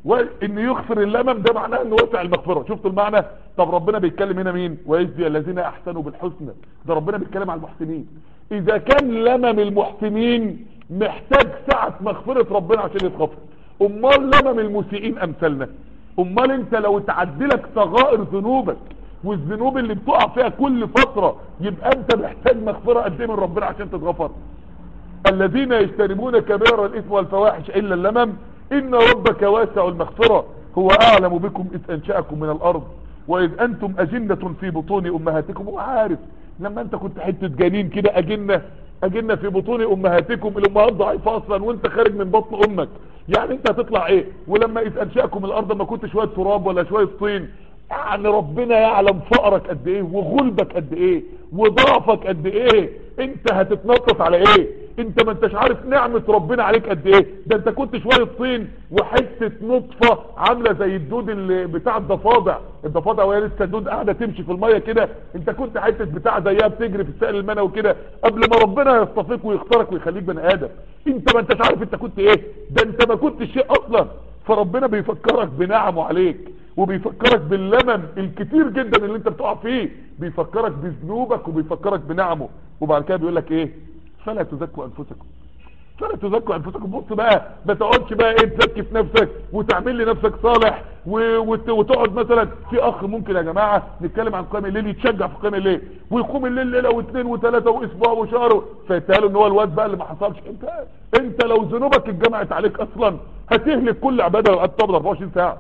وان يغفر اللمم ده معناه انه واسع المغفرة شفتوا المعنى طب ربنا بيتكلم هنا مين ويجزي الذين احسنوا بالحسنى ده ربنا بيتكلم على المحسنين اذا كان لمم المحسنين محتاج سعة مغفرة ربنا عشان يتغفر امال لمم المسيئين امثالنا امال انت لو تعدلك صغائر ذنوبك والذنوب اللي بتقع فيها كل فترة يبقى انت محتاج مغفرة قد ايه من ربنا عشان تتغفر الذين يجتنبون كبير الاثم والفواحش الا اللمم ان ربك واسع المغفرة هو اعلم بكم اذ انشأكم من الارض واذ انتم اجنة في بطون امهاتكم هو عارف لما انت كنت حتة جنين كده اجنة اجنة في بطون امهاتكم الامهات ضعيفة اصلا وانت خارج من بطن امك يعني انت هتطلع ايه ولما اذ انشأكم من الارض ما كنت شوية تراب ولا شوية طين يعني ربنا يعلم فقرك قد ايه وغلبك قد ايه وضعفك قد ايه انت هتتنطط على ايه انت ما انتش عارف نعمة ربنا عليك قد ايه ده انت كنت شوية طين وحتة نطفة عاملة زي الدود اللي بتاع الضفادع الضفادع وهي لسه الدود قاعدة تمشي في المية كده انت كنت حتة بتاع زيها بتجري في السائل المنوي كده قبل ما ربنا يصطفيك ويختارك ويخليك بني ادم انت ما انتش عارف انت كنت ايه ده انت ما كنتش شيء اصلا فربنا بيفكرك بنعمه عليك وبيفكرك باللمم الكتير جدا اللي انت بتقع فيه بيفكرك بذنوبك وبيفكرك بنعمه وبعد كده بيقول لك ايه فلا تزكوا انفسكم فلا تزكوا انفسكم بص بقى ما تقعدش بقى ايه تزكي في نفسك وتعمل لي نفسك صالح و... وت... وتقعد مثلا في اخ ممكن يا جماعه نتكلم عن قيام الليل يتشجع في قيام الليل ويقوم الليل ليله واثنين وثلاثه واسبوع وشهر فيتقالوا ان هو الواد بقى اللي ما حصلش انت انت لو ذنوبك اتجمعت عليك اصلا هتهلك كل عباده لو قعدت 24 ساعه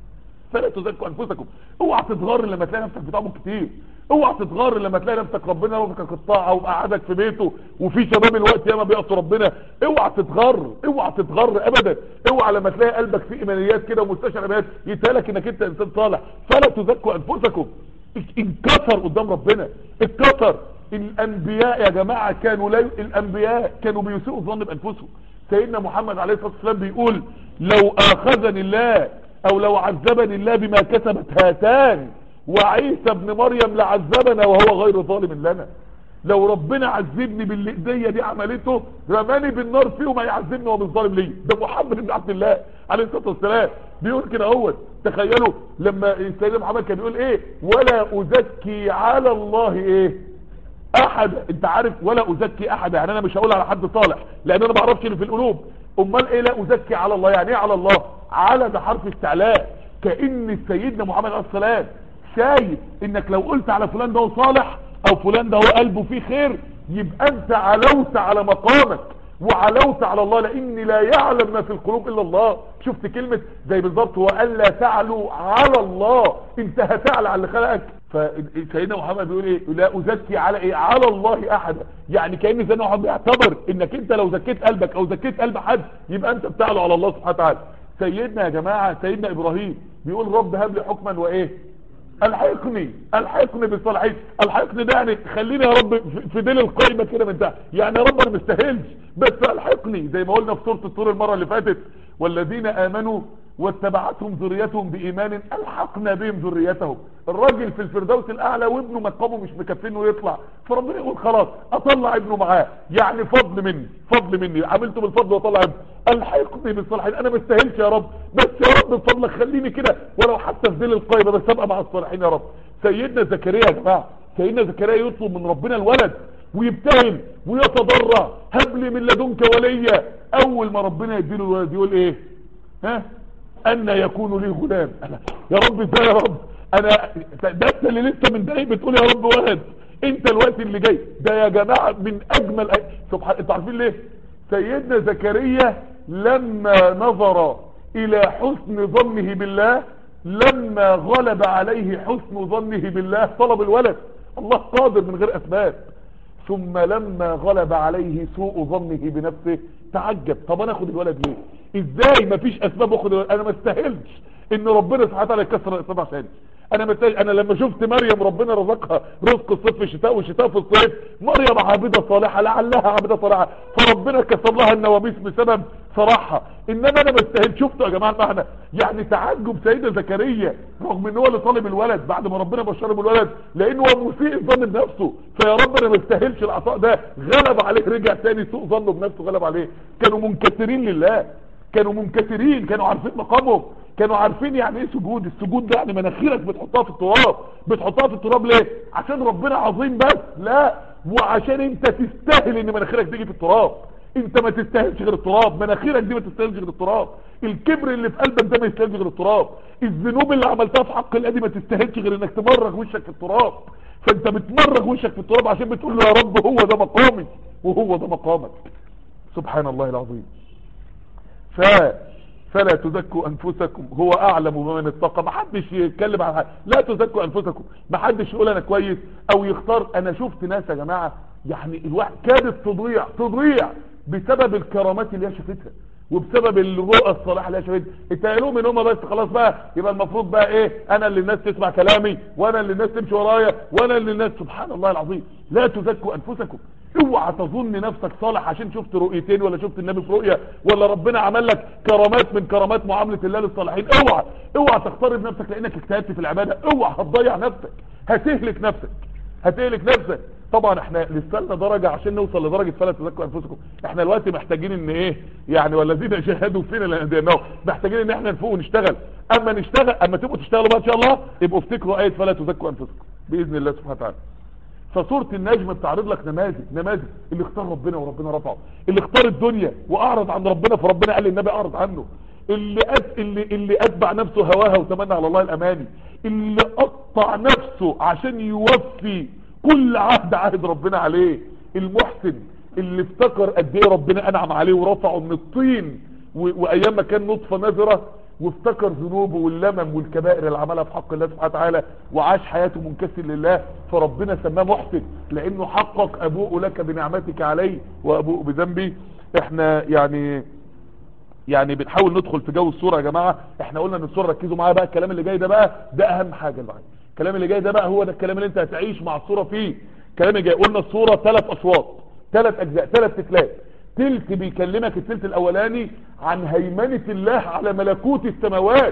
فلا تزكوا انفسكم اوعى تتغر لما تلاقي نفسك بتعمل كتير اوعى تتغر لما تلاقي نفسك ربنا رزقك الطاعه ومقعدك في بيته وفي شباب الوقت ياما بيعصوا ربنا اوعى تتغر اوعى تتغر ابدا اوعى لما تلاقي قلبك فيه ايمانيات كده ومستشعر ايمانيات يتهيألك انك انت انسان صالح فلا تزكوا انفسكم انكسر قدام ربنا اتكسر الانبياء يا جماعه كانوا لا الانبياء كانوا بيسيئوا الظن بانفسهم سيدنا محمد عليه الصلاه والسلام بيقول لو اخذني الله او لو عذبني الله بما كسبت هاتان وعيسى ابن مريم لعذبنا وهو غير ظالم لنا لو ربنا عذبني باللي ايديا دي عملته رماني بالنار فيه وما يعذبني وهو مش ظالم ليا ده محمد بن عبد الله عليه الصلاه والسلام بيقول كده اهوت تخيلوا لما سيدنا محمد كان بيقول ايه ولا ازكي على الله ايه احد انت عارف ولا ازكي احد يعني انا مش هقول على حد صالح لان انا ما اعرفش اللي في القلوب امال ايه لا ازكي على الله يعني ايه على الله على ده حرف استعلاء كان سيدنا محمد عليه السلام شايف انك لو قلت على فلان ده هو صالح او فلان ده هو قلبه فيه خير يبقى انت علوت على مقامك وعلوت على الله لان لا يعلم ما في القلوب الا الله شفت كلمة زي بالظبط والا تعلوا على الله انت هتعلى على اللي خلقك فسيدنا محمد بيقول ايه لا ازكي على ايه على الله احدا يعني كان سيدنا محمد بيعتبر انك انت لو زكيت قلبك او زكيت قلب حد يبقى انت بتعلو على الله سبحانه وتعالى سيدنا يا جماعة سيدنا ابراهيم بيقول رب هب لي حكما وايه الحقني الحقني بالصالحين الحقني ده يعني خليني يا رب في ديل القايمه كده من ده يعني يا رب انا مستاهلش بس الحقني زي ما قلنا في سوره الطور المره اللي فاتت والذين امنوا واتبعتهم ذريتهم بايمان الحقنا بهم ذريتهم الراجل في الفردوس الاعلى وابنه مقامه مش مكفينه يطلع فربنا يقول خلاص اطلع ابنه معاه يعني فضل مني فضل مني عملته بالفضل واطلع ابنه الحقني بالصالحين انا ما استاهلش يا رب بس يا رب بفضلك خليني كده ولو حتى في ذيل القايمه بس ابقى مع الصالحين يا رب سيدنا زكريا يا جماعه سيدنا زكريا يطلب من ربنا الولد ويبتهل ويتضرع هب لي من لدنك وليا اول ما ربنا يديله الولد يقول ايه ها ان يكون لي غلام أنا يا رب ازاي يا رب انا ده انت اللي لسه من دقايق بتقول يا رب ولد انت الوقت اللي جاي ده يا جماعه من اجمل أي... سبحان انتوا عارفين ليه سيدنا زكريا لما نظر الى حسن ظنه بالله لما غلب عليه حسن ظنه بالله طلب الولد الله قادر من غير اسباب ثم لما غلب عليه سوء ظنه بنفسه تعجب طب انا اخد الولد ليه ازاي مفيش اسباب اخد الولد انا ما استاهلش ان ربنا سبحانه وتعالى يكسر الاسباب عشاني انا مستاهل انا لما شفت مريم ربنا رزقها رزق الصيف في الشتاء والشتاء في الصيف مريم عابده صالحه لعلها عابده صالحه فربنا كسر لها النواميس بسبب صراحه انما انا ما استاهل شفتوا يا جماعه المعنى يعني تعجب سيدنا زكريا رغم ان هو اللي طالب الولد بعد ما ربنا بشره بالولد لانه هو مسيء الظن بنفسه فيا رب انا ما استاهلش العطاء ده غلب عليه رجع تاني سوء ظنه بنفسه غلب عليه كانوا منكسرين لله كانوا منكسرين كانوا عارفين مقامهم كانوا عارفين يعني ايه سجود السجود ده يعني مناخيرك بتحطها في التراب بتحطها في التراب ليه عشان ربنا عظيم بس لا وعشان انت تستاهل ان مناخيرك تيجي في التراب انت ما تستاهلش غير التراب مناخيرك دي ما تستاهلش غير التراب الكبر اللي في قلبك ده ما يستاهلش غير التراب الذنوب اللي عملتها في حق الادي ما تستاهلش غير انك تمرغ وشك في التراب فانت بتمرغ وشك في التراب عشان بتقول له يا رب هو ده مقامي وهو ده مقامك سبحان الله العظيم ف فلا تزكوا انفسكم هو اعلم بمن اتقى ما حدش يتكلم عن حاجه لا تزكوا انفسكم ما حدش يقول انا كويس او يختار انا شفت ناس يا جماعه يعني الواحد كادت تضيع تضيع بسبب الكرامات اللي هي شافتها وبسبب الرؤى الصالحه اللي هي شافتها اتقالوا ان هم بس خلاص بقى يبقى المفروض بقى ايه انا اللي الناس تسمع كلامي وانا اللي الناس تمشي ورايا وانا اللي الناس سبحان الله العظيم لا تزكوا انفسكم اوعى تظن نفسك صالح عشان شفت رؤيتين ولا شفت النبي في رؤية ولا ربنا عمل لك كرامات من كرامات معاملة الله للصالحين اوعى اوعى تختار نفسك لانك اجتهدت في العبادة اوعى هتضيع نفسك هتهلك نفسك هتهلك نفسك طبعا احنا لسه لنا درجة عشان نوصل لدرجة فلا تزكوا انفسكم احنا دلوقتي محتاجين ان ايه يعني والذين جاهدوا فينا لنهديناهم محتاجين ان احنا نفوق ونشتغل اما نشتغل اما تبقوا تشتغلوا بقى ان شاء الله يبقوا افتكروا ايه فلا تزكوا انفسكم باذن الله سبحانه وتعالى فصورة النجم بتعرض لك نماذج نماذج اللي اختار ربنا وربنا رفعه اللي اختار الدنيا واعرض عن ربنا فربنا قال للنبي اعرض عنه اللي أت... اللي اللي اتبع نفسه هواها وتمنى على الله الاماني اللي قطع نفسه عشان يوفي كل عهد عهد ربنا عليه المحسن اللي افتكر قد ايه ربنا انعم عليه ورفعه من الطين و... وايام ما كان نطفه نذره وافتكر ذنوبه واللمم والكبائر اللي عملها في حق الله سبحانه وتعالى وعاش حياته منكسر لله فربنا سماه محسن لانه حقق ابوء لك بنعمتك علي وابوء بذنبي احنا يعني يعني بنحاول ندخل في جو الصورة يا جماعة احنا قلنا ان الصورة ركزوا معايا بقى الكلام اللي جاي ده بقى ده اهم حاجة بقى الكلام اللي جاي ده بقى هو ده الكلام اللي انت هتعيش مع الصورة فيه الكلام اللي جاي قلنا الصورة ثلاث اشواط ثلاث اجزاء ثلاث تكلات تلت بيكلمك التلت الاولاني عن هيمنة الله على ملكوت السماوات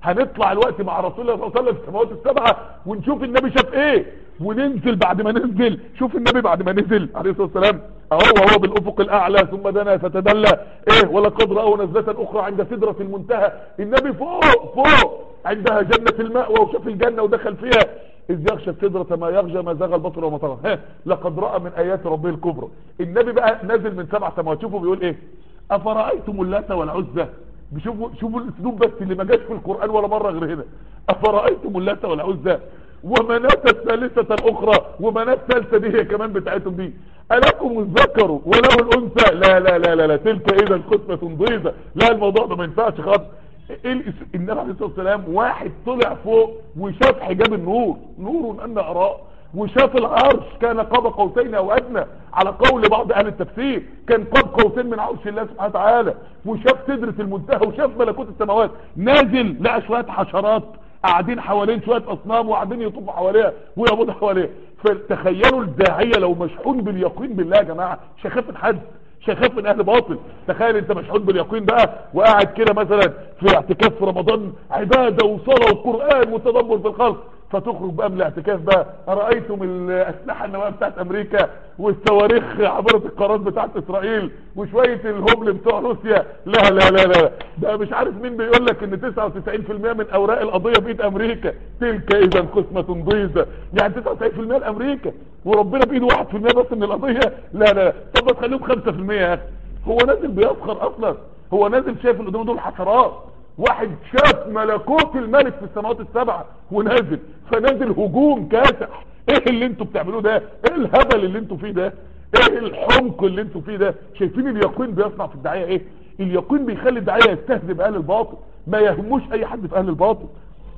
هنطلع الوقت مع رسول الله صلى الله عليه وسلم في السماوات السبعه ونشوف النبي شاف ايه وننزل بعد ما ننزل شوف النبي بعد ما نزل عليه الصلاه والسلام اهو وهو بالافق الاعلى ثم دنا فتدلى ايه ولقد راوا نزله اخرى عند سدره المنتهى النبي فوق فوق عندها جنه المأوى وشاف الجنه ودخل فيها إذ يغشى السدرة ما يغشى ما زاغ البصر وما طغى ها لقد رأى من آيات ربه الكبرى النبي بقى نازل من سبع سماوات شوفوا بيقول إيه أفرأيتم اللات والعزى شوفوا شوفوا الأسلوب بس اللي ما جاش في القرآن ولا مرة غير هنا أفرأيتم اللات والعزى ومناة الثالثة الأخرى ومناة الثالثة دي هي كمان بتاعتهم دي ألكم الذكر وله الأنثى لا لا لا لا, لا تلك إذا قسمة ضيزة لا الموضوع ده ما ينفعش خالص ايه الإس- النبي عليه الصلاه والسلام واحد طلع فوق وشاف حجاب النور نور ان اراه وشاف العرش كان قاب قوسين او ادنى على قول بعض اهل التفسير كان قاب قوسين من عرش الله سبحانه وتعالى وشاف سدره المنتهى وشاف ملكوت السماوات نازل لقى شويه حشرات قاعدين حوالين شويه اصنام وقاعدين يطوفوا حواليها ويعبدوا حواليها فتخيلوا الداعيه لو مشحون باليقين بالله يا جماعه مش هيخاف من حد مش هيخاف من اهل باطل تخيل انت مشحون باليقين بقى وقاعد كده مثلا في اعتكاف في رمضان عباده وصلاه وقران وتدبر في الخلق فتخرج بقى من الاعتكاف بقى ارايتم الاسلحه النوويه بتاعت امريكا والصواريخ عباره القارات بتاعت اسرائيل وشويه الهبل بتوع روسيا لا لا لا لا ده مش عارف مين بيقول لك ان 99% من اوراق القضيه بايد امريكا تلك اذا قسمه ضيزه يعني 99% لامريكا وربنا بايده 1% بس من القضيه لا لا طب ما تخليهم 5% يا اخي هو نازل بيسخر اصلا هو نازل شايف اللي قدامه دول حشرات واحد شاف ملكوت الملك في السماوات السبعة ونازل فنازل هجوم كاسح ايه اللي انتوا بتعملوه ده ايه الهبل اللي انتوا فيه ده ايه الحمق اللي انتوا فيه ده شايفين اليقين بيصنع في الدعاية ايه اليقين بيخلي الدعاية يستهزئ اهل الباطل ما يهموش اي حد في اهل الباطل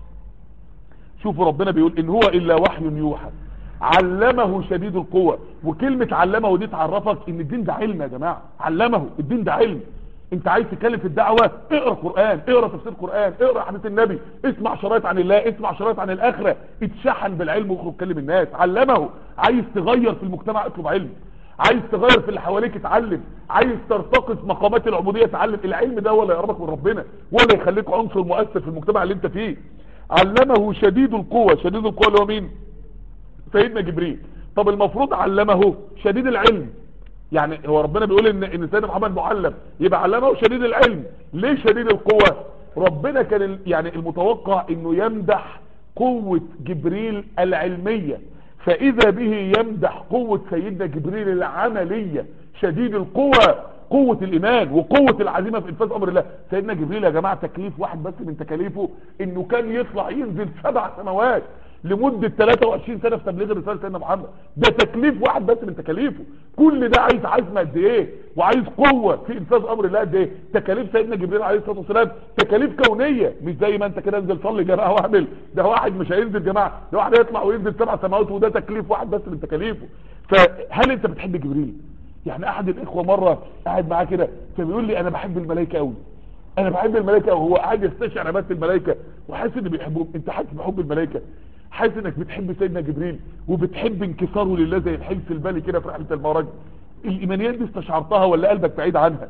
شوفوا ربنا بيقول ان هو الا وحي يوحى علمه شديد القوة وكلمة علمه دي تعرفك ان الدين ده علم يا جماعة علمه الدين ده علم انت عايز تتكلم في الدعوة اقرا قرآن اقرا تفسير قرآن اقرا حديث النبي اسمع شرايط عن الله اسمع شرايط عن الاخرة اتشحن بالعلم واخرج كلم الناس علمه عايز تغير في المجتمع اطلب علم عايز تغير في اللي حواليك اتعلم عايز ترتقي في مقامات العبودية اتعلم العلم ده ولا يقربك من ربنا ولا يخليك عنصر مؤثر في المجتمع اللي انت فيه علمه شديد القوة شديد القوة اللي هو مين سيدنا جبريل طب المفروض علمه شديد العلم يعني هو ربنا بيقول ان ان سيدنا محمد معلم يبقى علمه شديد العلم ليه شديد القوة ربنا كان ال- يعني المتوقع انه يمدح قوة جبريل العلمية فاذا به يمدح قوة سيدنا جبريل العملية شديد القوة قوة الايمان وقوة العزيمة في انفاذ امر الله سيدنا جبريل يا جماعة تكليف واحد بس من تكاليفه انه كان يطلع ينزل سبع سماوات لمدة 23 سنة في تبليغ رسالة سيدنا محمد ده تكليف واحد بس من تكاليفه كل ده عايز عزمة قد ايه وعايز قوة في انفاذ امر الله قد ايه تكاليف سيدنا جبريل عليه الصلاة والسلام تكاليف كونية مش زي ما انت كده انزل صلي جماعة واعمل ده واحد مش هينزل جماعة ده واحد هيطلع وينزل سبع سماوات وده تكليف واحد بس من تكاليفه فهل انت بتحب جبريل يعني احد الاخوة مرة قاعد معاه كده فبيقول لي انا بحب الملائكة قوي انا بحب الملائكه وهو قاعد يستشعر عباده الملائكه وحاسس ان بيحبهم انت حاسس بحب الملائكه حاسس انك بتحب سيدنا جبريل وبتحب انكساره لله زي الحلف البالي كده في رحله المعراج الايمانيات دي استشعرتها ولا قلبك بعيد عنها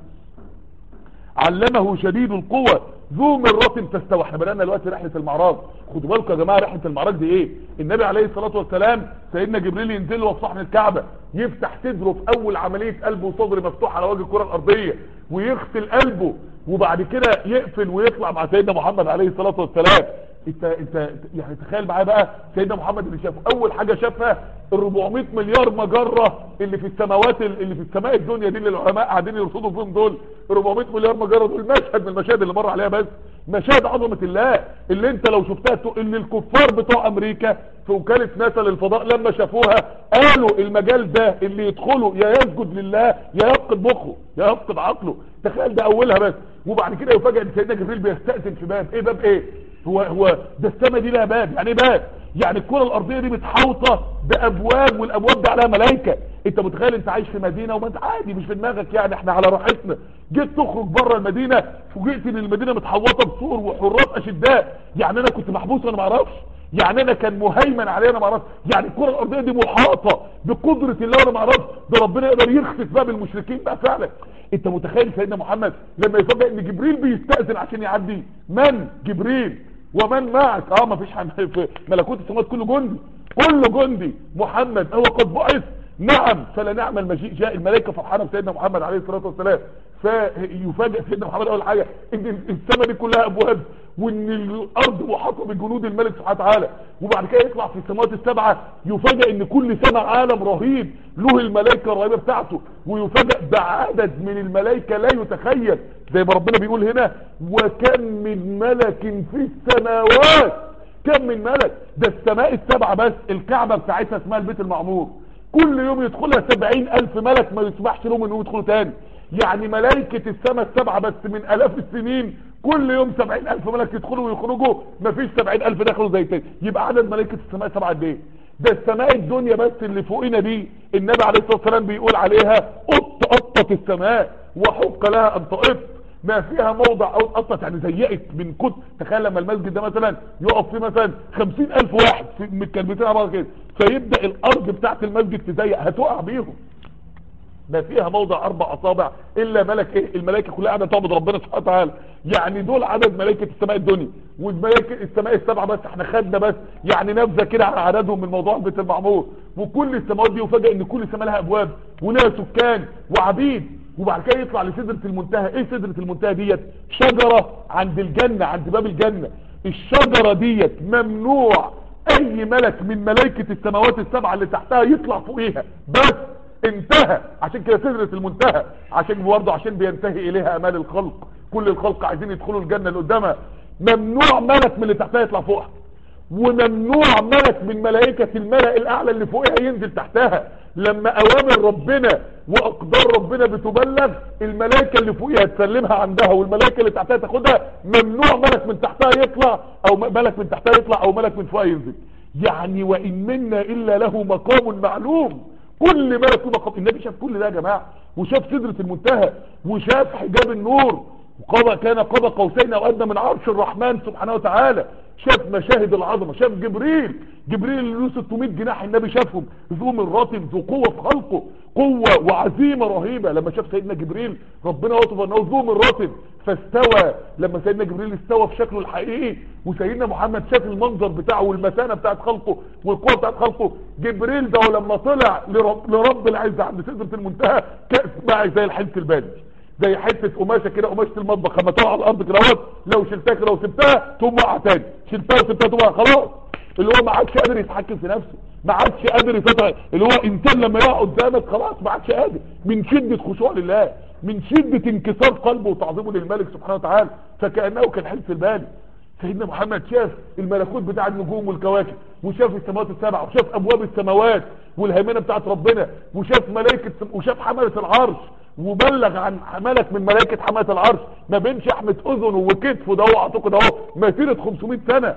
علمه شديد القوة ذو مرة تستوى احنا بدأنا دلوقتي رحلة المعراج خدوا بالكم يا جماعة رحلة المعراج دي ايه النبي عليه الصلاة والسلام سيدنا جبريل ينزل له في صحن الكعبة يفتح صدره في اول عملية قلب وصدر مفتوح على وجه الكرة الارضية ويغسل قلبه وبعد كده يقفل ويطلع مع سيدنا محمد عليه الصلاة والسلام انت انت يعني تخيل معايا بقى سيدنا محمد اللي شافه اول حاجة شافها ال 400 مليار مجرة اللي في السماوات اللي في السماء الدنيا دي اللي العلماء قاعدين يرصدوا فيهم دول 400 مليار مجرة دول مشهد من المشاهد اللي مر عليها بس مشاهد عظمة الله اللي انت لو شفتها تق- اللي الكفار بتوع امريكا في وكالة ناسا للفضاء لما شافوها قالوا المجال ده اللي يدخله يا يسجد لله يا يفقد مخه يا يفقد عقله تخيل ده اولها بس وبعد كده يفاجئ ان سيدنا جبريل بيستأذن في باب ايه باب ايه هو هو ده السما دي لها باب يعني ايه باب يعني الكرة الارضية دي متحوطة بابواب والابواب دي عليها ملائكة انت متخيل انت عايش في مدينة وما انت عادي مش في دماغك يعني احنا على راحتنا جيت تخرج بره المدينة فوجئت ان المدينة متحوطة بسور وحراس اشداء يعني انا كنت محبوس وانا ما اعرفش يعني انا كان مهيمن عليا انا ما اعرفش يعني الكرة الارضية دي محاطة بقدرة الله وانا ما اعرفش ده ربنا يقدر يخسف باب المشركين بقى فعلا انت متخيل سيدنا محمد لما يفاجئ ان جبريل بيستأذن عشان يعدي من جبريل ومن معك اه ما فيش حد في ملكوت السماوات كله جندي كله جندي محمد هو قد بعث نعم فلا نعم المجيء جاء الملائكه فرحانه بسيدنا محمد عليه الصلاه والسلام فيفاجئ سيدنا محمد اول حاجه ان السماء دي كلها ابواب وان الارض محاطه بجنود الملك سبحانه وتعالى وبعد كده يطلع في السماوات السبعه يفاجئ ان كل سماء عالم رهيب له الملائكه الرهيبه بتاعته ويفاجئ بعدد من الملائكه لا يتخيل زي ما ربنا بيقول هنا وكم من ملك في السماوات كم من ملك ده السماء السبعه بس الكعبه بتاعتها اسمها البيت المعمور كل يوم يدخلها سبعين الف ملك ما يسمحش لهم انهم يدخلوا تاني يعني ملائكة السماء السبعة بس من الاف السنين كل يوم سبعين الف ملك يدخلوا ويخرجوا مفيش سبعين الف دخلوا زي تاني يبقى عدد ملائكة السماء السبعة قد ايه ده السماء الدنيا بس اللي فوقنا دي النبي عليه الصلاة والسلام بيقول عليها قط قطت السماء وحق لها ان تقط ما فيها موضع او قطت يعني زيقت من كتر تخيل لما المسجد ده مثلا يقف فيه مثلا خمسين الف واحد في متكلمتين على بعض كده فيبدأ الارض بتاعت المسجد تزيق هتقع بيهم ما فيها موضع اربع اصابع الا ملك ايه الملائكه كلها قاعده تعبد ربنا سبحانه وتعالى يعني دول عدد ملائكه السماء الدنيا والملائكه السماء السبعه بس احنا خدنا بس يعني نبذه كده على عددهم من موضوع بيت المعمور وكل السماوات دي وفجاه ان كل سماء لها ابواب ولها سكان وعبيد وبعد كده يطلع لسدره المنتهى ايه سدره المنتهى ديت شجره عند الجنه عند باب الجنه الشجره ديت ممنوع اي ملك من ملائكه السماوات السبعه اللي تحتها يطلع فوقيها بس انتهى عشان كده سدرة المنتهى عشان برضه عشان بينتهي اليها امال الخلق كل الخلق عايزين يدخلوا الجنة اللي قدامها ممنوع ملك من اللي تحتها يطلع فوقها وممنوع ملك من ملائكة الملأ الاعلى اللي فوقها ينزل تحتها لما اوامر ربنا واقدار ربنا بتبلغ الملائكة اللي فوقها تسلمها عندها والملائكة اللي تحتها تاخدها ممنوع ملك من تحتها يطلع او ملك من تحتها يطلع او ملك من فوقها ينزل يعني وان منا الا له مقام معلوم كل ملك له مقام النبي شاف كل ده يا جماعه وشاف سدره المنتهى وشاف حجاب النور وقضى كان قضى قوسين او ادنى من عرش الرحمن سبحانه وتعالى شاف مشاهد العظمه شاف جبريل جبريل اللي له 600 جناح النبي شافهم ذو مرات ذو قوه في خلقه قوه وعزيمه رهيبه لما شاف سيدنا جبريل ربنا وصف انه ذو مرات فاستوى لما سيدنا جبريل استوى في شكله الحقيقي وسيدنا محمد شاف المنظر بتاعه والمتانه بتاعت خلقه والقوه بتاعت خلقه جبريل ده لما طلع لرب, لرب العزه عند سدره المنتهى كان معي زي الحنس البالي زي حته قماشه كده قماشه المطبخ لما تقع على الارض كده اهوت لو شلتها كده وسبتها تقوم واقعه تاني شلتها وسبتها تقوم خلاص اللي هو ما عادش قادر يتحكم في نفسه ما عادش قادر يسيطر اللي هو انسان لما يقع قدامك خلاص ما عادش قادر من شده خشوع لله من شده انكسار قلبه وتعظيمه للملك سبحانه وتعالى فكانه كان حلف البالي سيدنا محمد شاف الملكوت بتاع النجوم والكواكب وشاف السماوات السبع وشاف ابواب السماوات والهيمنه بتاعت ربنا وشاف ملائكه وشاف حمله العرش وبلغ عن ملك من ملائكه حمله العرش ما بين شحمه اذنه وكتفه ده هو اعتقد اهو مسيره 500 سنه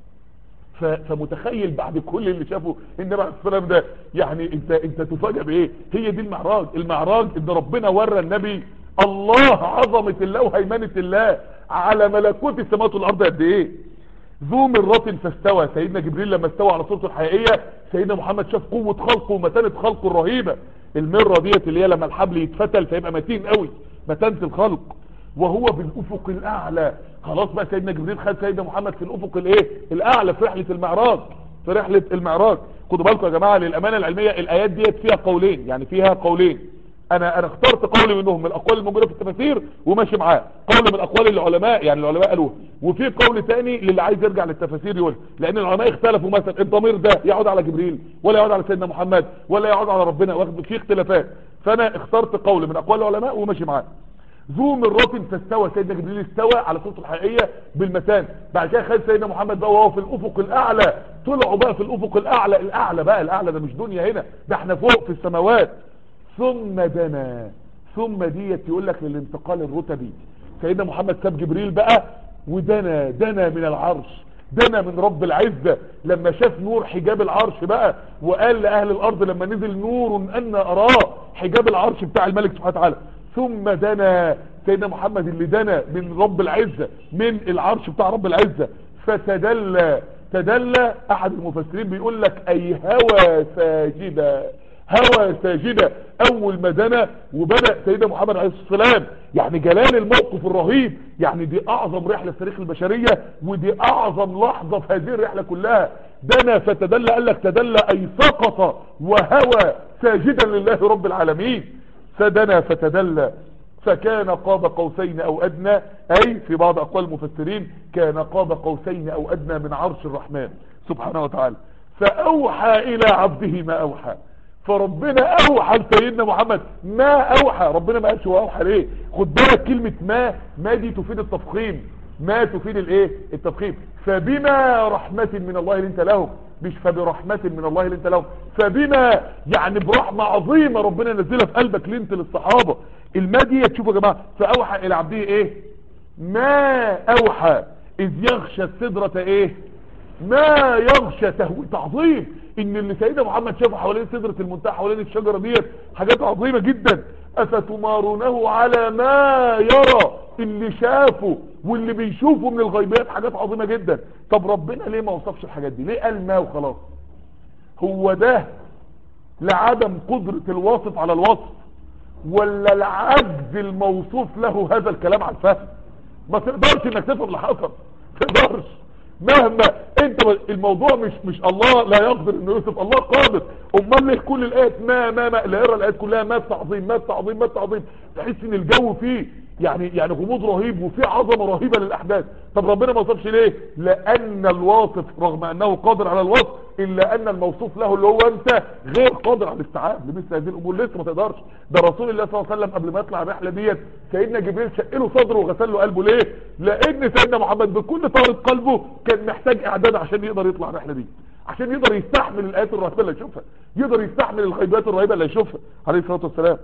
فمتخيل بعد كل اللي شافه النبي عليه الصلاه والسلام ده يعني انت انت تفاجئ بايه هي دي المعراج المعراج ان ربنا ورى النبي الله عظمه الله وهيمنه الله على ملكوت السماوات والارض قد ايه ذو مرة فاستوى سيدنا جبريل لما استوى على صورته الحقيقية سيدنا محمد شاف قوة خلقه ومتانة خلقه الرهيبة المرة ديت اللي هي لما الحبل يتفتل فيبقى متين قوي متانة الخلق وهو بالافق الاعلى خلاص بقى سيدنا جبريل خد سيدنا محمد في الافق الايه الاعلى في رحلة المعراج في رحلة المعراج خدوا بالكم يا جماعة للامانة العلمية الايات ديت فيها قولين يعني فيها قولين انا انا اخترت قول منهم من الاقوال الموجوده في التفاسير وماشي معاه قول من اقوال العلماء يعني العلماء قالوه وفي قول تاني للي عايز يرجع للتفاسير يقول لان العلماء اختلفوا مثلا الضمير ده يعود على جبريل ولا يعود على سيدنا محمد ولا يعود على ربنا واخد في اختلافات فانا اخترت قول من اقوال العلماء وماشي معاه ذو مرة فاستوى سيدنا جبريل استوى على صوته الحقيقية بالمتان بعد كده خد سيدنا محمد بقى وهو في الافق الاعلى طلعوا بقى في الافق الاعلى الاعلى بقى الاعلى ده مش دنيا هنا ده احنا فوق في السماوات ثم دنا ثم ديت يقول لك للانتقال الرتبي سيدنا محمد ساب جبريل بقى ودنا دنا من العرش دنا من رب العزة لما شاف نور حجاب العرش بقى وقال لأهل الأرض لما نزل نور أن أراه حجاب العرش بتاع الملك سبحانه وتعالى ثم دنا سيدنا محمد اللي دنا من رب العزة من العرش بتاع رب العزة فتدلى تدلى أحد المفسرين بيقول لك أي هوى ساجدا هوى ساجدة اول ما دنا وبدأ سيدنا محمد عليه الصلاة والسلام يعني جلال الموقف الرهيب يعني دي اعظم رحلة في تاريخ البشرية ودي اعظم لحظة في هذه الرحلة كلها دنا فتدلى قال لك تدلى اي سقط وهوى ساجدا لله رب العالمين فدنا فتدلى فكان قاب قوسين او ادنى اي في بعض اقوال المفسرين كان قاب قوسين او ادنى من عرش الرحمن سبحانه وتعالى فاوحى الى عبده ما اوحى فربنا اوحى لسيدنا محمد ما اوحى ربنا ما قالش هو اوحى ليه خد بالك كلمة ما ما دي تفيد التفخيم ما تفيد الايه التفخيم فبما رحمة من الله اللي انت لهم مش فبرحمة من الله اللي انت لهم فبما يعني برحمة عظيمة ربنا نزلها في قلبك ليه انت للصحابة الماء دي تشوفوا يا جماعة فاوحى الى عبده ايه ما اوحى اذ يغشى السدرة ايه ما يغشى تهوي تعظيم ان اللي سيدنا محمد شافه حوالين سدرة المنتهى حوالين الشجرة ديت حاجات عظيمة جدا افتمارونه على ما يرى اللي شافه واللي بيشوفه من الغيبات حاجات عظيمة جدا طب ربنا ليه ما وصفش الحاجات دي ليه قال ما وخلاص هو ده لعدم قدرة الواصف على الوصف ولا العجز الموصوف له هذا الكلام عن فهم ما تقدرش انك تفهم اللي حصل تقدرش مهما انت الموضوع مش مش الله لا يقدر انه يوصف الله قادر امال ليه كل الايات ما ما ما اللي يقرا الايات كلها ما التعظيم ما التعظيم ما التعظيم تحس ان الجو فيه يعني يعني غموض رهيب وفي عظمه رهيبه للاحداث طب ربنا ما وصفش ليه لان الواصف رغم انه قادر على الوصف الا ان الموصوف له اللي هو انت غير قادر على الاستيعاب لمثل هذه الامور لسه ما تقدرش ده رسول الله صلى الله عليه وسلم قبل ما يطلع الرحله ديت سيدنا جبريل شق له صدره وغسل له قلبه ليه لان سيدنا محمد بكل طاقه قلبه كان محتاج اعداد عشان يقدر يطلع الرحله دي عشان يقدر يستحمل الايات الرهيبه اللي يشوفها يقدر يستحمل الغيبات الرهيبه اللي يشوفها عليه الصلاه والسلام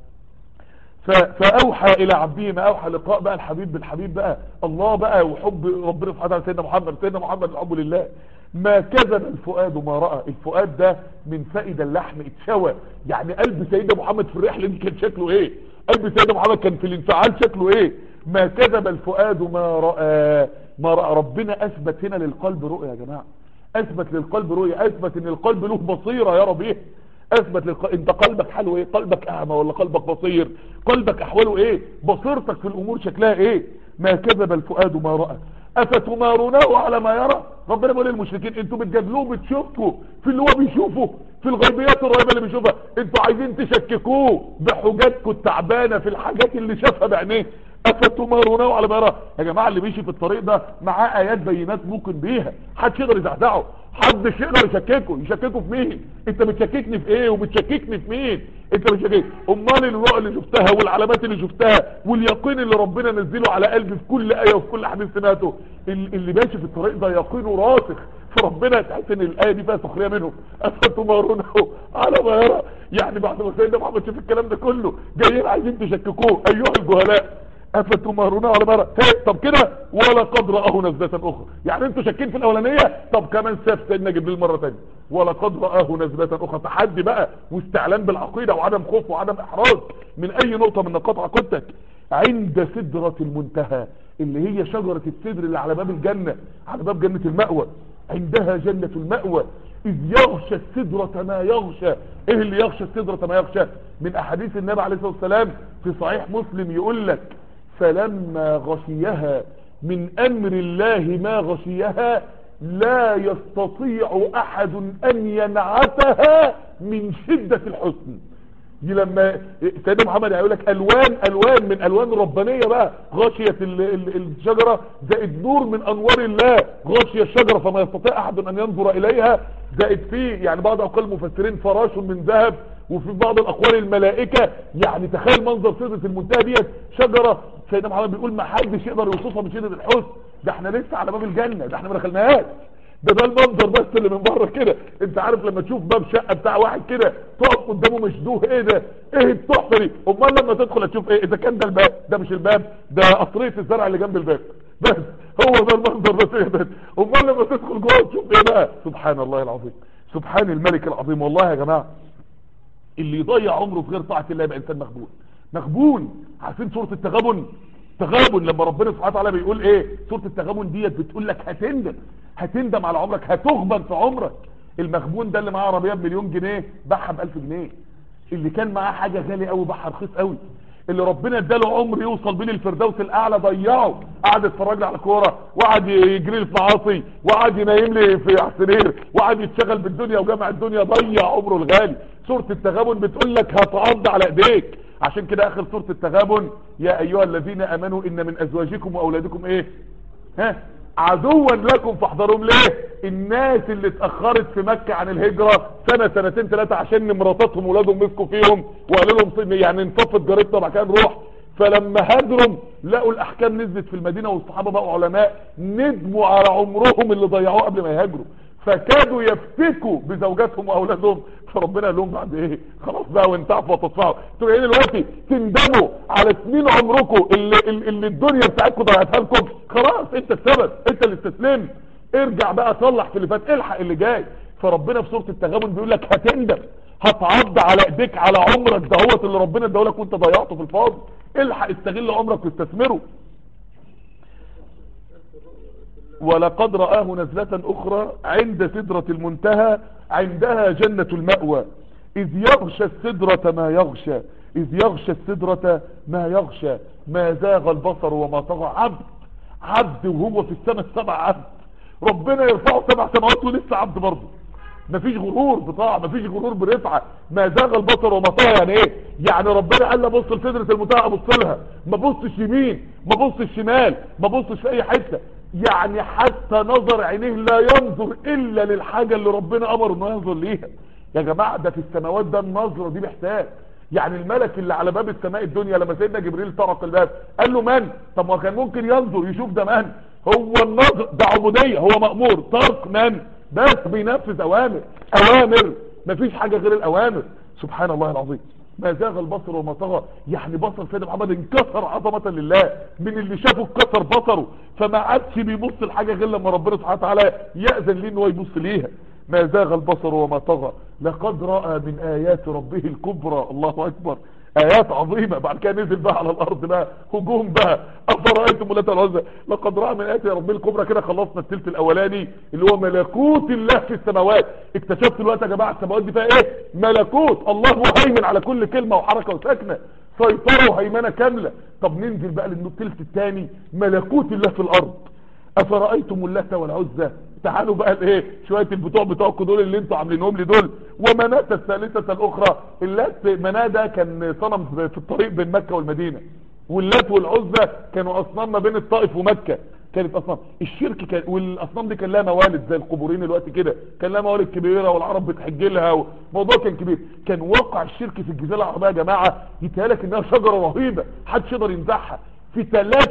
فاوحى الى عبده ما اوحى لقاء بقى الحبيب بالحبيب بقى الله بقى وحب ربنا سبحانه وتعالى سيدنا محمد سيدنا محمد الحب لله ما كذب الفؤاد ما راى الفؤاد ده من فائد اللحم اتشوى يعني قلب سيدنا محمد في الرحله دي كان شكله ايه قلب سيدنا محمد كان في الانفعال شكله ايه ما كذب الفؤاد ما راى ما راى ربنا اثبت هنا للقلب رؤيه يا جماعه اثبت للقلب رؤيه اثبت ان القلب له بصيره يرى بيه اثبت للق... انت قلبك حاله ايه قلبك اعمى ولا قلبك بصير قلبك احواله ايه بصيرتك في الامور شكلها ايه ما كذب الفؤاد ما رأى افتمارونه على ما يرى ربنا بيقول للمشركين انتوا بتجادلوه بتشكوا في اللي هو بيشوفه في الغيبيات الرهيبه اللي بيشوفها انتوا عايزين تشككوه بحججكم التعبانه في الحاجات اللي شافها بعينيه افتمارونه على ما يرى يا جماعه اللي بيمشي في الطريق ده معاه ايات بينات ممكن بيها محدش يقدر يزعزعه محدش يقدر يشككه يشككه في مين انت بتشككني في ايه وبتشككني في مين انت بتشككني امال الرؤى اللي شفتها والعلامات اللي شفتها واليقين اللي ربنا نزله على قلبي في كل ايه وفي كل حديث سمعته اللي ماشي في الطريق ده يقينه راسخ فربنا تحس ان الايه دي فيها سخريه منه افتمارونه على ما يرى يعني بعد ما سيدنا محمد شاف الكلام ده كله جايين عايزين تشككوه ايها الجهلاء افتمارونه على ما يرى طب كده ولا قد راه نزله اخرى يعني انتوا شاكين في الاولانيه طب كمان شاف سيدنا جبريل مره ثانيه ولا قد راه نزله اخرى تحدي بقى واستعلان بالعقيده وعدم خوف وعدم احراج من اي نقطه من نقاط عقيدتك عند سدره المنتهى اللي هي شجره السدر اللي على باب الجنه على باب جنه المأوى عندها جنة المأوى إذ يغشى السدرة ما يغشى إيه اللي يغشى السدرة ما يغشى من أحاديث النبي عليه الصلاة والسلام في صحيح مسلم يقول لك فلما غشيها من أمر الله ما غشيها لا يستطيع أحد أن ينعتها من شدة الحسن دي لما سيدنا محمد هيقول لك الوان الوان من الوان ربانيه بقى غاشيه الشجره زائد نور من انوار الله غاشيه الشجره فما يستطيع احد ان ينظر اليها زائد فيه يعني بعض اقوال المفسرين فراش من ذهب وفي بعض الاقوال الملائكه يعني تخيل منظر سدره المنتهى ديت شجره سيدنا محمد بيقول ما حدش يقدر يوصفها من شده الحسن ده احنا لسه على باب الجنه ده احنا ما دخلناهاش ده ده المنظر بس اللي من بره كده انت عارف لما تشوف باب شقه بتاع واحد كده تقف قدامه مشدوه ايه ده ايه التحفه دي امال لما تدخل هتشوف ايه اذا كان ده الباب ده مش الباب ده قصريه الزرع اللي جنب الباب بس هو ده المنظر بس ايه بس امال لما تدخل جوه تشوف ايه بقى سبحان الله العظيم سبحان الملك العظيم والله يا جماعه اللي يضيع عمره في غير طاعه الله يبقى انسان مخبول مخبول عارفين سوره التغابن تغابن لما ربنا سبحانه وتعالى بيقول ايه سوره التغابن ديت بتقول لك هتندم هتندم على عمرك هتغبن في عمرك المغبون ده اللي معاه عربيه بمليون جنيه باعها ب 1000 جنيه اللي كان معاه حاجه غاليه قوي باعها رخيص قوي اللي ربنا اداله عمر يوصل بيه للفردوس الاعلى ضيعه قعد يتفرج لي على كوره وقعد يجري لي في معاصي وقعد ينيم لي في على السرير وقعد يتشغل بالدنيا وجمع الدنيا ضيع عمره الغالي سوره التغابن بتقول لك هتعض على ايديك عشان كده اخر سوره التغابن يا ايها الذين امنوا ان من ازواجكم واولادكم ايه ها عدوا لكم فاحذروهم ليه الناس اللي اتاخرت في مكه عن الهجره سنه سنتين ثلاثه عشان مراتاتهم واولادهم مسكوا فيهم وقالوا لهم ص- يعني انصفت جارتنا وبعد كده نروح فلما هاجروا لقوا الاحكام نزلت في المدينه والصحابه بقوا علماء ندموا على عمرهم اللي ضيعوه قبل ما يهاجروا فكادوا يفتكوا بزوجاتهم واولادهم فربنا قال لهم بعد ايه خلاص بقى وان تعفوا وتصفحوا انتوا جايين دلوقتي تندموا على سنين عمركم اللي, اللي اللي الدنيا بتاعتكم ضيعتها لكم خلاص انت السبب انت اللي استسلمت ارجع بقى صلح في اللي فات الحق اللي جاي فربنا في سوره التغابن بيقول لك هتندم هتعض على ايديك على عمرك دهوت اللي ربنا اداهولك وانت ضيعته في الفاضي الحق استغل عمرك واستثمره ولقد رآه نزلة أخرى عند سدرة المنتهى عندها جنة المأوى إذ يغشى السدرة ما يغشى إذ يغشى السدرة ما يغشى ما زاغ البصر وما طغى عبد عبد وهو في السماء السبع عبد ربنا يرفعه سبع سماوات ولسه عبد برضه مفيش غرور بطاعة مفيش غرور برفعة ما زاغ البصر وما طغى يعني ايه يعني ربنا قال لي بص لسدرة المنتهى ابص لها ما بصش يمين ما بصش شمال ما بصش في اي حتة يعني حتى نظر عينيه لا ينظر الا للحاجة اللي ربنا امر انه ينظر ليها يا جماعة ده في السماوات ده النظرة دي محتاج يعني الملك اللي على باب السماء الدنيا لما سيدنا جبريل طرق الباب قال له من طب ما كان ممكن ينظر يشوف ده من هو النظر ده عبودية هو مأمور طرق من بس بينفذ اوامر اوامر مفيش حاجة غير الاوامر سبحان الله العظيم ما زاغ البصر وما طغى يعني بصر سيدنا محمد انكسر عظمة لله من اللي شافه اتكسر بصره فما عادش بيبص لحاجة غير لما ربنا سبحانه وتعالى يأذن ليه ان هو يبص ليها ما زاغ البصر وما طغى لقد رأى من آيات ربه الكبرى الله أكبر آيات عظيمة بعد كده نزل بقى على الأرض بقى هجوم بقى أفرأيتم ولا العزة لقد رأى من آيات ربه الكبرى كده خلصنا التلت الأولاني اللي هو ملكوت الله في السماوات اكتشفت دلوقتي يا جماعة السماوات دي فيها إيه ملكوت الله مهيمن على كل كلمة وحركة وسكنة سيطرة وهيمنة كاملة طب ننزل بقى للتلت الثاني ملكوت الله في الأرض افرأيتم اللات والعزى تعالوا بقى الايه شويه البتوع بتوعكم دول اللي انتوا عاملينهم لي دول ومناة الثالثه الاخرى اللات مناة ده كان صنم في الطريق بين مكه والمدينه واللات والعزى كانوا اصنام ما بين الطائف ومكه كانت اصنام الشرك كان والاصنام دي كان لها موالد زي القبورين الوقت كده كان لها موالد كبيره والعرب بتحج لها وموضوع كان كبير كان واقع الشرك في الجزيره العربيه يا جماعه يتهيألك انها شجره رهيبه محدش يقدر ينزعها في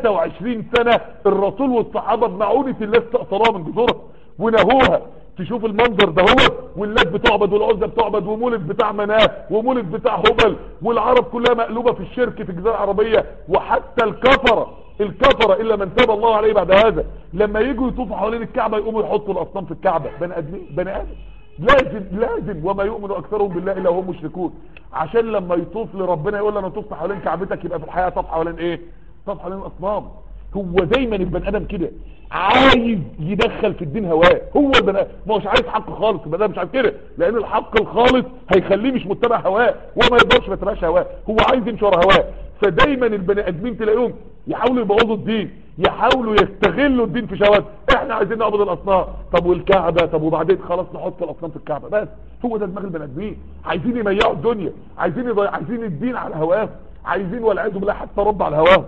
23 سنة الرسول والصحابة بمعونة الله استأصلوها من جذورها ونهوها تشوف المنظر ده هو واللات بتعبد والعزة بتعبد ومولد بتاع مناه ومولد بتاع هبل والعرب كلها مقلوبة في الشرك في الجزيرة العربية وحتى الكفرة الكفرة الا من تاب الله عليه بعد هذا لما يجوا يطوفوا حوالين الكعبة يقوموا يحطوا الاصنام في الكعبة بني ادمين بني ادم لازم لازم وما يؤمن اكثرهم بالله الا هم مشركون عشان لما يطوف لربنا يقول له انا طفت حوالين كعبتك يبقى في الحقيقه طاف حوالين ايه طاف حوالين الاصنام هو دايما البني ادم كده عايز يدخل في الدين هواه هو البني ادم ما هوش عايز حق خالص البني ادم مش عايز كده لان الحق الخالص هيخليه مش متبع هواه وما يقدرش ما يتبعش هواه هو عايز يمشي ورا هواه فدايما البني ادمين تلاقيهم يحاولوا يبوظوا الدين يحاولوا يستغلوا الدين في شهوات احنا عايزين نعبد الاصنام طب والكعبه طب وبعدين خلاص نحط الاصنام في الكعبه بس هو ده دماغ البني ادمين عايزين يميعوا الدنيا عايزين يضيع عايزين الدين على هواهم عايزين والعياذ بالله حتى رب على هواهم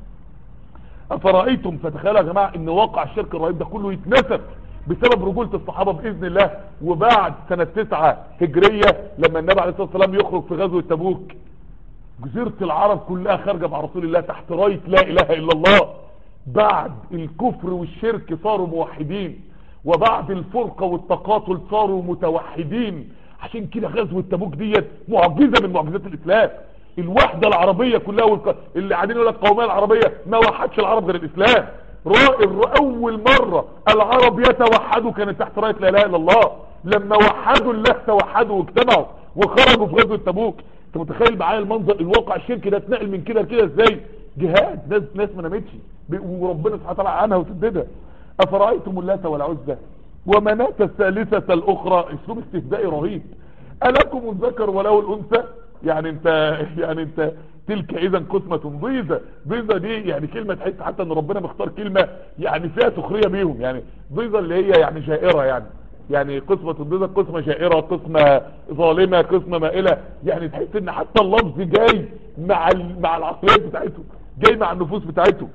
افرايتم فتخيلوا يا جماعه ان واقع الشرك الرهيب ده كله يتنسف بسبب رجولة الصحابة بإذن الله وبعد سنة تسعة هجرية لما النبي عليه الصلاة والسلام يخرج في غزوة تبوك جزيرة العرب كلها خارجة مع رسول الله تحت راية لا إله إلا الله بعد الكفر والشرك صاروا موحدين وبعد الفرقة والتقاتل صاروا متوحدين عشان كده غزوة تبوك ديت معجزة من معجزات الإسلام الوحدة العربية كلها والق... اللي قاعدين يقول لك القومية العربية ما وحدش العرب غير الإسلام رائر أول مرة العرب يتوحدوا كانت تحت راية لا إله إلا الله لما وحدوا الله توحدوا واجتمعوا وخرجوا في غزوة تبوك انت متخيل معايا المنظر الواقع الشركي ده اتنقل من كده لكده ازاي جهاد ناس ناس ما نامتش وربنا سبحانه وتعالى عنها وسددها افرايتم اللات والعزى ومناة الثالثة الاخرى اسلوب استهزائي رهيب ألكم الذكر وله الانثى يعني انت يعني انت تلك اذا قسمة ضيزة ضيزة دي يعني كلمة تحس حتى ان ربنا مختار كلمة يعني فيها سخرية بيهم يعني ضيزة اللي هي يعني جائرة يعني يعني قسمة الضيزة قسمة جائرة قسمة ظالمة قسمة مائلة يعني تحس ان حتى اللفظ جاي مع ال- مع العقليات بتاعتهم جاي مع النفوس بتاعتهم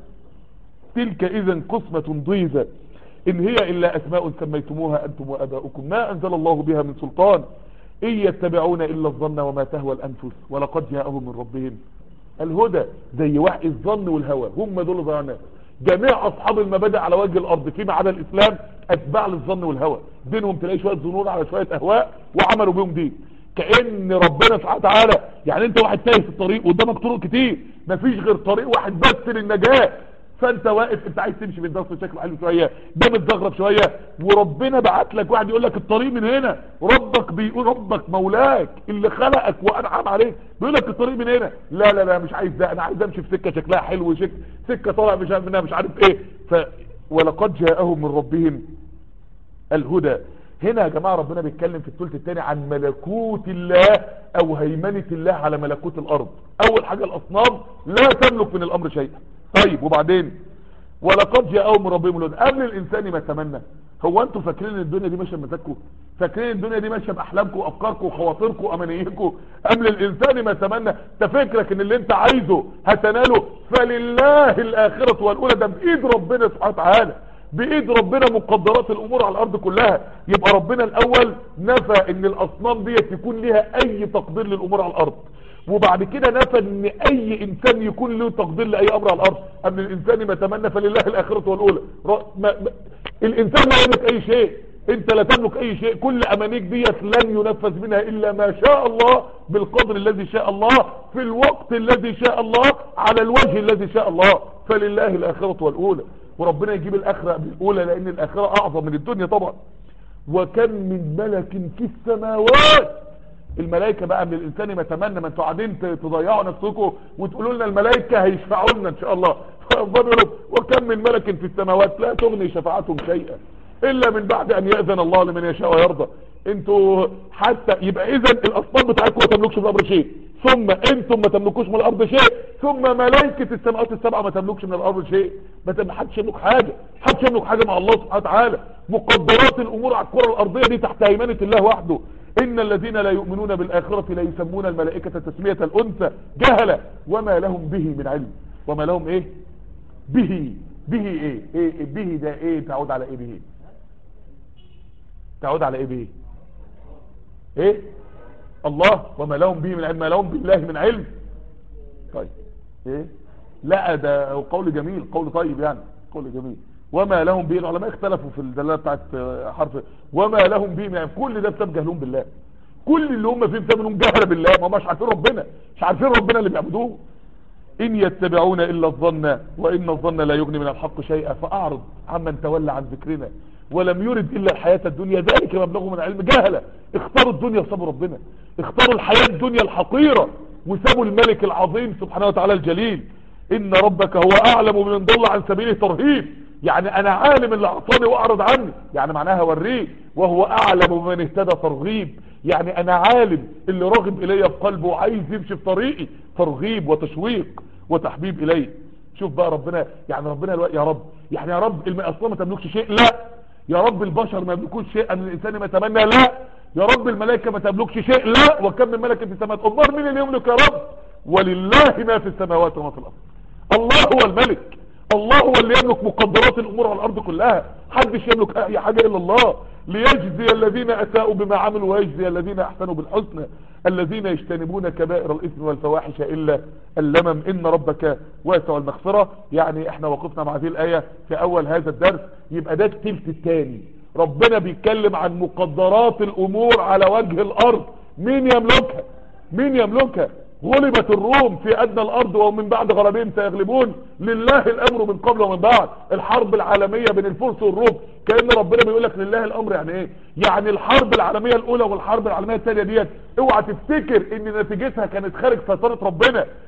تلك اذا قسمة ضيزة ان هي الا اسماء سميتموها انتم واباؤكم ما انزل الله بها من سلطان ان يتبعون الا الظن وما تهوى الانفس ولقد جاءهم من ربهم الهدى زي وحي الظن والهوى هم دول ضيعناه جميع اصحاب المبادئ على وجه الارض فيما عدا الاسلام اتباع للظن والهوى بينهم تلاقي شويه ظنون على شويه اهواء وعملوا بيهم دين كان ربنا سبحانه وتعالى يعني انت واحد تايه في الطريق قدامك طرق كتير مفيش غير طريق واحد بس للنجاه فانت واقف انت عايز تمشي من درس شكله حلو شويه ده متزغرب شويه وربنا بعت لك واحد يقول لك الطريق من هنا ربك بيقول ربك مولاك اللي خلقك وانعم عليك بيقول لك الطريق من هنا لا لا لا مش عايز ده انا عايز امشي في سكه شكلها حلو شك سكه طالع مش عارف منها مش عارف ايه ف ولقد جاءهم من ربهم الهدى هنا يا جماعة ربنا بيتكلم في الثلث الثاني عن ملكوت الله او هيمنة الله على ملكوت الارض اول حاجة الاصنام لا تملك من الامر شيئا طيب وبعدين ولقد جاءهم من ربهم الهدى قبل الانسان ما تمنى هو انتوا فاكرين ان الدنيا دي ماشيه بمزاجكم فاكرين الدنيا دي ماشيه باحلامكم وافكاركم وخواطركم وامانيكم قبل الانسان ما تمنى تفكرك ان اللي انت عايزه هتناله فلله الاخره والاولى ده بايد ربنا سبحانه وتعالى بايد ربنا مقدرات الامور على الارض كلها يبقى ربنا الاول نفى ان الاصنام ديت يكون ليها اي تقدير للامور على الارض وبعد كده نفى ان اي انسان يكون له تقدير لاي امر على الارض قبل الانسان ما تمنى فلله الاخره والاولى ر- ما ما الانسان لا يملك اي شيء انت لا تملك اي شيء كل امانيك ديت لن ينفذ منها الا ما شاء الله بالقدر الذي شاء الله في الوقت الذي شاء الله على الوجه الذي شاء الله فلله الاخره والاولى وربنا يجيب الاخره بالاولى لان الاخره اعظم من الدنيا طبعا وكم من ملك في السماوات الملائكه بقى من الانسان ما تمنى ما انتوا قاعدين ت- تضيعوا نفسكم وتقولوا لنا الملائكه هيشفعوا لنا ان شاء الله فربنا يقول وكم من ملك في السماوات لا تغني شفاعتهم شيئا الا من بعد ان ياذن الله لمن يشاء ويرضى انتوا حتى يبقى اذا الاصنام بتاعتكم ما تملكش من الامر شيء ثم انتم ما تملكوش من الارض شيء ثم ملائكه السماوات السبعه ما تملكش من الارض شيء ما تم- حدش يملك حاجه حدش يملك حاجه مع الله سبحانه وتعالى مقدرات الامور على الكره الارضيه دي تحت هيمنه الله وحده ان الذين لا يؤمنون بالاخره لا يسمون الملائكه تسميه الانثى جهله وما لهم به من علم وما لهم ايه به به ايه ايه به ده ايه تعود على ايه به تعود على ايه به ايه الله وما لهم به من علم ما لهم بالله من علم طيب ايه لا ده قول جميل قول طيب يعني قول جميل وما لهم به العلماء اختلفوا في الدلاله بتاعت آه، حرف وما لهم به من علم كل ده بسبب جهلهم بالله كل اللي هم فيه بسبب انهم جهله بالله ما هماش عارفين ربنا مش عارفين ربنا اللي بيعبدوه إن يتبعون إلا الظن وإن الظن لا يغني من الحق شيئا فأعرض عمن تولى عن ذكرنا ولم يرد إلا الحياة الدنيا ذلك مبلغه من علم جهلة اختاروا الدنيا وسابوا ربنا اختاروا الحياة الدنيا الحقيرة وسابوا الملك العظيم سبحانه وتعالى الجليل إن ربك هو أعلم بمن ضل عن سبيله ترهيب يعني أنا عالم اللي أعطاني وأعرض عني يعني معناها وريه وهو أعلم بمن اهتدى ترغيب يعني أنا عالم اللي راغب إلي في قلبه وعايز يمشي في طريقي ترغيب وتشويق وتحبيب إليه شوف بقى ربنا يعني ربنا الوقت يا رب يعني يا رب الم- اصلا ما تملكش شيء لا يا رب البشر ما يملكوش شيئا من الانسان ما يتمنى لا يا رب الملائكه ما تملكش شيء لا وكم من ملك في السماوات امال مين اللي يملك يا رب ولله ما في السماوات وما في الارض الله هو الملك الله هو اللي يملك مقدرات الامور على الارض كلها محدش يملك اي حاجه الا الله ليجزي الذين اساءوا بما عملوا ويجزي الذين احسنوا بالحسنى الذين يجتنبون كبائر الاثم والفواحش الا اللمم ان ربك واسع المغفره يعني احنا وقفنا مع هذه الايه في اول هذا الدرس يبقى ده التلت الثاني ربنا بيتكلم عن مقدرات الامور على وجه الارض مين يملكها مين يملكها غلبت الروم في ادنى الارض ومن بعد غلبهم سيغلبون لله الامر من قبل ومن بعد الحرب العالميه بين الفرس والروم كان ربنا بيقول لك لله الامر يعني ايه يعني الحرب العالميه الاولى والحرب العالميه الثانيه ديت اوعى تفتكر ان نتيجتها كانت خارج سيطره ربنا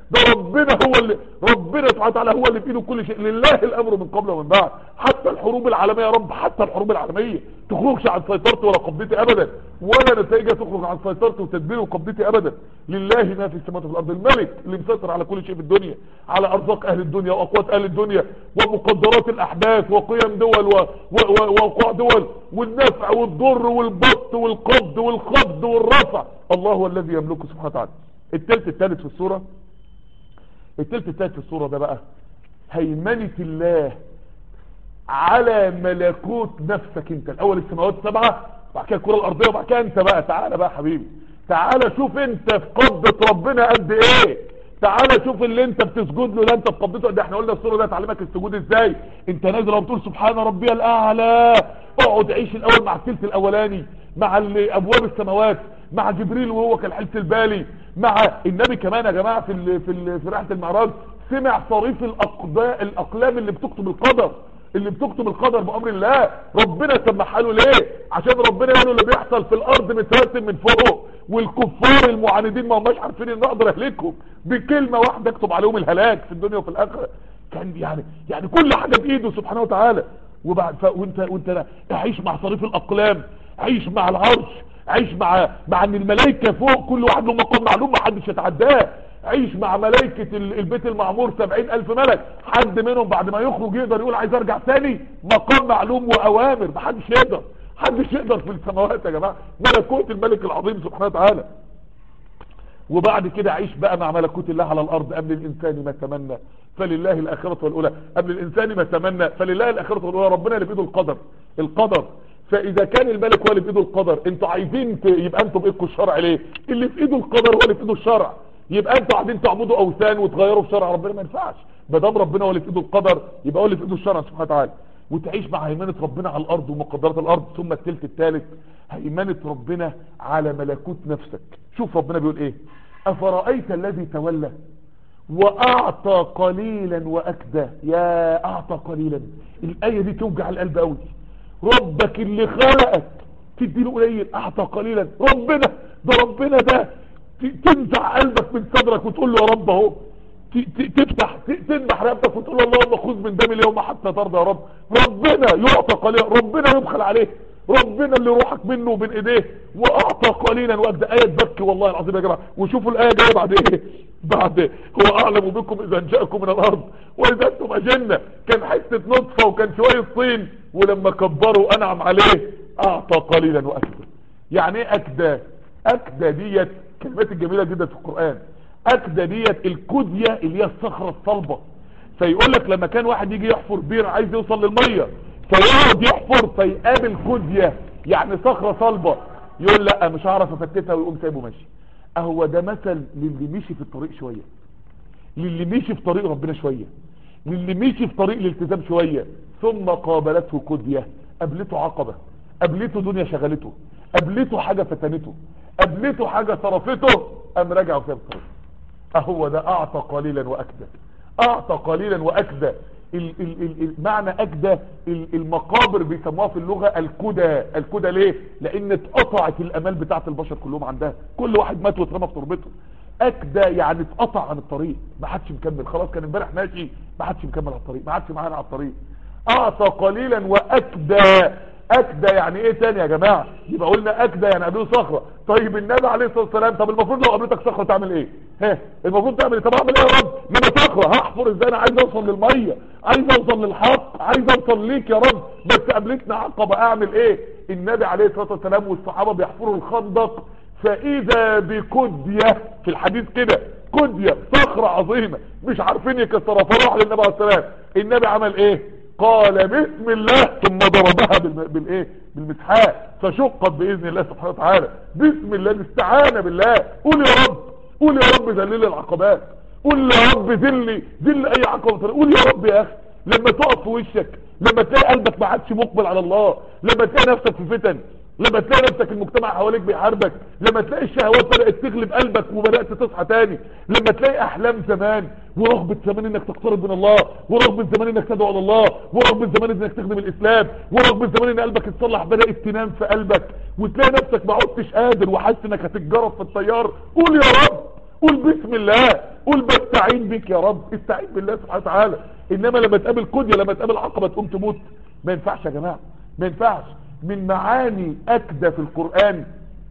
ده ربنا هو اللي ربنا سبحانه وتعالى هو اللي في ايده كل شيء لله الامر من قبل ومن بعد حتى الحروب العالميه يا رب حتى الحروب العالميه تخرجش عن سيطرتي ولا قبضتي ابدا ولا نتائجها تخرج عن سيطرتي وتدبيري وقبضتي ابدا لله ما في السماوات وفي الارض الملك اللي مسيطر على كل شيء في الدنيا على ارزاق اهل الدنيا واقوات اهل الدنيا ومقدرات الاحداث وقيم دول و- و- و- واوقاع دول والنفع والضر والبسط والقبض والخفض والرفع الله هو الذي يملكه سبحانه وتعالى التلت الثالث في السوره التلت الثالث في السوره ده بقى هيمنه الله على ملكوت نفسك انت الاول السماوات السبعه وبعد كده الكره الارضيه وبعد كده انت بقى تعالى بقى يا حبيبي تعالى شوف انت في قبضه ربنا قد ايه تعالى شوف اللي انت بتسجد له ده انت في قبضته قد ايه احنا قلنا السوره ده تعلمك السجود ازاي انت نازل وبتقول سبحان ربي الاعلى اقعد عيش الاول مع الثلث الاولاني مع ال- ابواب السماوات مع جبريل وهو كالحلف البالي مع النبي كمان يا جماعه في ال في ال في رحله المعراج سمع صريف الاقداء الاقلام اللي بتكتب القدر اللي بتكتب القدر بامر الله ربنا سمحها له ليه عشان ربنا يقول اللي بيحصل في الارض مترتب من فوق والكفار المعاندين ما هماش عارفين ان اقدر اهلكهم بكلمه واحده اكتب عليهم الهلاك في الدنيا وفي الاخره كان يعني يعني كل حاجه بايده سبحانه وتعالى وبعد ف... وانت وانت لا عيش مع صريف الاقلام عيش مع العرش عيش مع مع ان الملائكه فوق كل واحد له مقام معلوم ما حدش يتعداه عيش مع ملائكة ال- البيت المعمور سبعين الف ملك حد منهم بعد ما يخرج يقدر يقول عايز ارجع تاني مقام معلوم واوامر محدش يقدر محدش يقدر في السماوات يا جماعة ملكوت الملك العظيم سبحانه وتعالى وبعد كده عيش بقى مع ملكوت الله على الارض قبل الانسان ما تمنى فلله الاخرة والاولى قبل الانسان ما تمنى فلله الاخرة والاولى ربنا اللي بايده القدر القدر فاذا كان الملك هو اللي بايده القدر انتوا عايزين ت- يبقى انتوا بايدكم الشرع ليه اللي في ايده القدر هو اللي في ايده الشرع يبقى انتوا قاعدين تعبدوا اوثان وتغيروا في شرع ربنا ما ينفعش ما دام ربنا هو اللي في ايده القدر يبقى هو اللي في ايده الشرع سبحانه وتعالى وتعيش مع هيمنة ربنا على الارض ومقدرات الارض ثم الثلث الثالث هيمنة ربنا على ملكوت نفسك شوف ربنا بيقول ايه افرأيت الذي تولى واعطى قليلا واكدى يا اعطى قليلا الايه دي توجع القلب قوي ربك اللي خلقك تدي له قليل اعطى قليلا ربنا ده ربنا ده ت- تنزع قلبك من صدرك وتقول له يا رب اهو ت- ت- تفتح ت- تذبح رقبتك وتقول له اللهم خذ من دمي اليوم حتى ترضى يا رب ربنا يعطى قليلا ربنا يبخل عليه ربنا اللي روحك منه وبين ايديه واعطى قليلا واجد ايه تبكي والله العظيم يا جماعه وشوفوا الايه جايه بعد ايه بعد هو اعلم بكم اذا انشاكم من الارض واذا انتم اجنه كان حته نطفه وكان شويه طين ولما كبروا انعم عليه اعطى قليلا واكدى يعني ايه اكدى اكدى ديت كلمات الجميله جدا في القران اكدى ديت الكديه اللي هي الصخره الصلبه فيقول لك لما كان واحد يجي يحفر بير عايز يوصل للميه فيقعد يحفر فيقابل كديه يعني صخره صلبه يقول لا مش هعرف افتتها ويقوم سايبه ماشي اهو ده مثل للي مشي في الطريق شويه للي مشي في طريق ربنا شويه للي مشي في طريق الالتزام شويه ثم قابلته كديه قابلته عقبه قابلته دنيا شغلته قابلته حاجه فتنته قابلته حاجه صرفته قام رجع وساب الطريق اهو ده اعطى قليلا واكدى اعطى قليلا واكدى ال- ال- ال- ال- معنى اكدى ال- المقابر بيسموها في اللغة الكدى الكدى ليه لان اتقطعت الامال بتاعت البشر كلهم عندها كل واحد مات واترمى في تربته اكدى يعني اتقطع عن الطريق ما حدش مكمل خلاص كان امبارح ماشي ما حدش مكمل على الطريق ما حدش معانا على الطريق اعطى قليلا واكدى اكدى يعني ايه تاني يا جماعة يبقى قلنا اكدى يعني قابله صخرة طيب النبي عليه الصلاة والسلام طب المفروض لو قابلتك صخرة تعمل ايه ها المفروض تعمل ايه طب اعمل ايه يا رب ما انا صخرة هحفر ازاي انا عايز اوصل للمية عايز اوصل للحق عايز اوصل ليك يا رب بس قابلتنا عقبة اعمل ايه النبي عليه الصلاة والسلام والصحابة بيحفروا الخندق فاذا بكدية في الحديث كده كدية صخرة عظيمة مش عارفين يكسرها فراح للنبي عليه الصلاة والسلام النبي عمل ايه قال بسم الله ثم ضربها بالم... بالايه بالمسحاق فشقت باذن الله سبحانه وتعالى بسم الله الاستعانه بالله قول يا رب قول يا رب ذلل العقبات قول يا رب ذل ذل اي عقبه قول يا رب يا اخي لما تقف في وشك لما تلاقي قلبك ما عادش مقبل على الله لما تلاقي نفسك في فتن لما تلاقي نفسك المجتمع حواليك بيحاربك لما تلاقي الشهوات بدأت تغلب قلبك وبدأت تصحى تاني لما تلاقي احلام زمان ورغبة زمان انك تقترب من الله ورغبة زمان انك تدعو الله ورغبة زمان انك تخدم الاسلام ورغبة زمان ان قلبك يتصلح بدأت تنام في قلبك وتلاقي نفسك ما عدتش قادر وحاسس انك هتتجرف في الطيار قول يا رب قول بسم الله قول بستعين بك يا رب استعين بالله سبحانه وتعالى انما لما تقابل كدية لما تقابل عقبة تقوم تموت ما ينفعش يا جماعة ما ينفعش من معاني اكدى في القرآن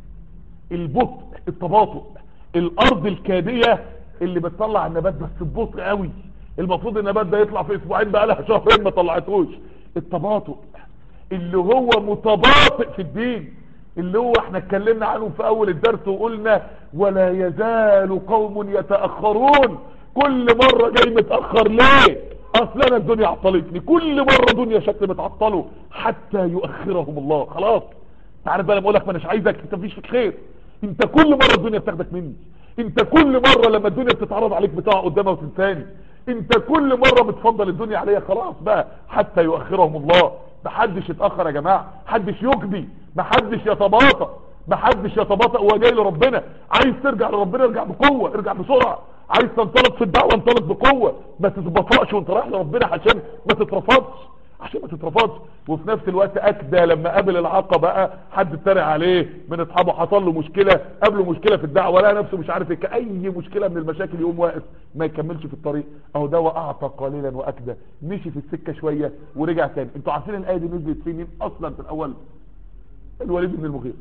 البطء التباطؤ الارض الكادية اللي بتطلع النبات بس ببطء قوي المفروض النبات ده يطلع في اسبوعين بقى لها شهرين ما طلعتوش التباطؤ اللي هو متباطئ في الدين اللي هو احنا اتكلمنا عنه في اول الدرس وقلنا ولا يزال قوم يتأخرون كل مرة جاي متأخر ليه اصل انا الدنيا عطلتني كل مرة دنيا شكل متعطله حتى يؤخرهم الله خلاص تعرف بقى لما اقول لك ما اناش عايزك انت مفيش فيك خير انت كل مرة الدنيا بتاخدك مني انت كل مرة لما الدنيا بتتعرض عليك بتقع قدامها وتنساني انت كل مرة بتفضل الدنيا عليا خلاص بقى حتى يؤخرهم الله محدش يتأخر يا جماعة محدش يجدي محدش يتباطأ محدش يتباطأ وهو جاي لربنا عايز ترجع لربنا ارجع بقوة ارجع بسرعة عايز تنطلق في الدعوة انطلق بقوة ما تتبطأش وانت رايح لربنا عشان ما تترفضش عشان ما تترفضش وفي نفس الوقت اكدى لما قابل العاقة بقى حد اتريق عليه من اصحابه حصل له مشكلة قابله مشكلة في الدعوة لقى نفسه مش عارف ايه اي مشكلة من المشاكل يقوم واقف ما يكملش في الطريق اهو ده واعطى قليلا واكدى مشي في السكة شوية ورجع تاني انتوا عارفين الايه دي نزلت فين مين اصلا في الاول الوليد بن المغيرة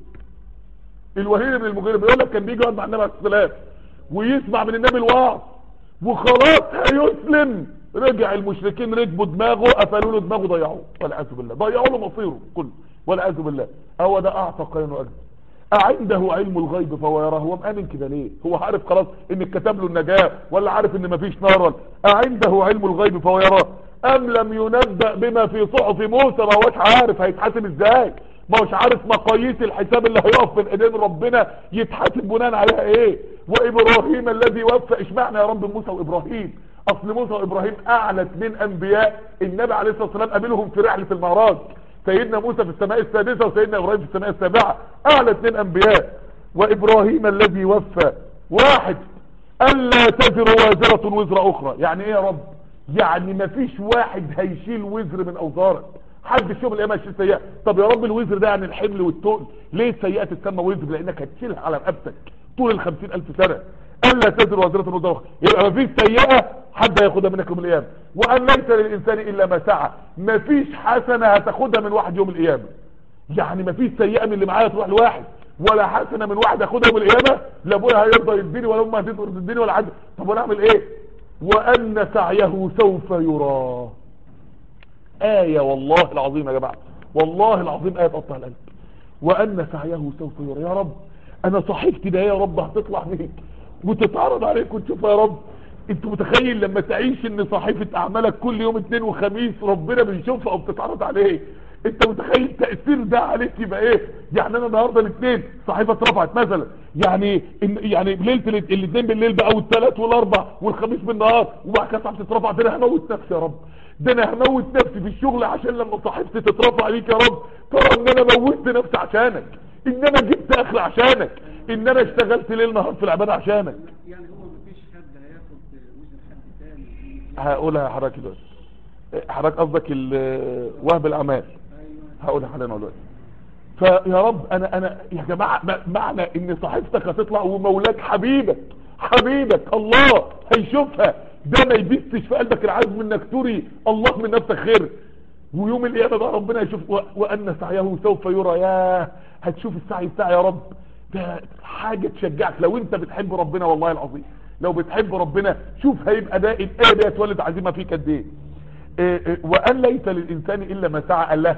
الوليد بن المغيرة بيقول لك كان بيجي يقعد مع النبي عليه الصلاه والسلام ويسمع من النبي الوعظ وخلاص هيسلم رجع المشركين ركبوا دماغه قفلوا له دماغه ضيعوه والعياذ بالله ضيعوا له مصيره كله والعياذ بالله هو ده اعطى قين واجر اعنده علم الغيب فهو يراه هو مآمن كده ليه هو عارف خلاص ان اتكتب له النجاة ولا عارف ان مفيش نار اعنده علم الغيب فهو يراه ام لم ينبأ بما في صحف موسى ما هوش عارف هيتحاسب ازاي ما هوش عارف مقاييس الحساب اللي هيقف بين ايدين ربنا يتحاسب بناء عليها ايه وابراهيم الذي وفى اشمعنى يا رب موسى وابراهيم اصل موسى وابراهيم اعلى اثنين انبياء النبي عليه الصلاه والسلام قابلهم في رحله المعراج سيدنا موسى في السماء السادسه وسيدنا ابراهيم في السماء السابعه اعلى اثنين انبياء وابراهيم الذي وفى واحد الا تزر وازره وزر اخرى يعني ايه يا رب يعني ما فيش واحد هيشيل وزر من اوزارك حد في يوم القيامه يشيل سيئه طب يا رب الوزر ده يعني الحمل والتقل ليه السيئه تتسمى وزر لانك هتشيلها على رقبتك طول ال ألف سنه الا تزر وازره وزر اخرى يبقى ما فيش سيئه حد هياخدها منك يوم القيامه وان ليس للانسان الا ما سعى ما فيش حسنه هتاخدها من واحد يوم القيامه يعني ما فيش سيئه من اللي معايا تروح لواحد ولا حسنه من واحد هاخدها يوم القيامه لا ابويا هيرضى يديني ولا امي هترضى تديني ولا حد طب وانا اعمل ايه وان سعيه سوف يرى آية والله العظيم يا جماعة والله العظيم آية تقطع القلب وأن سعيه سوف يرى يا رب أنا صحيفتي ده يا رب هتطلع فيك وتتعرض عليك وتشوفها يا رب انت متخيل لما تعيش ان صحيفة اعمالك كل يوم اثنين وخميس ربنا بيشوفها وبتتعرض عليه انت متخيل التأثير ده عليك يبقى ايه يعني انا النهاردة الاثنين صحيفة اترفعت مثلا يعني إن يعني ليلة الاثنين بالليل بقى والثلاث والاربع والخميس بالنهار وبعد كده صحيفة تترفع ده انا هموت نفسي يا رب ده انا هموت نفسي في الشغل عشان لما صحيفتي تترفع عليك يا رب ترى ان انا موتت نفسي عشانك ان انا جبت اخر عشانك ان انا اشتغلت ليل نهار في العبادة عشانك يعني هو مفيش حد هياخد وزن حد تاني هقولها يا حضرتك دلوقتي حضرتك قصدك ال- وهب الاعمال ايوه هقولها حالا دلوقتي فيا رب انا انا يا جماعه م- معنى ان صحيفتك هتطلع ومولاك حبيبك حبيبك الله هيشوفها ده ما يبثش في قلبك العزم انك تري الله من نفسك خير ويوم القيامه بقى ربنا يشوف و- وان سعيه سوف يرى ياه هتشوف السعي بتاعي يا رب ده حاجه تشجعك لو انت بتحب ربنا والله العظيم لو بتحب ربنا شوف هيبقى ده الايه دي هتولد عزيمه فيك قد ايه إيه إيه وأن ليس للإنسان إلا ما سعى قال له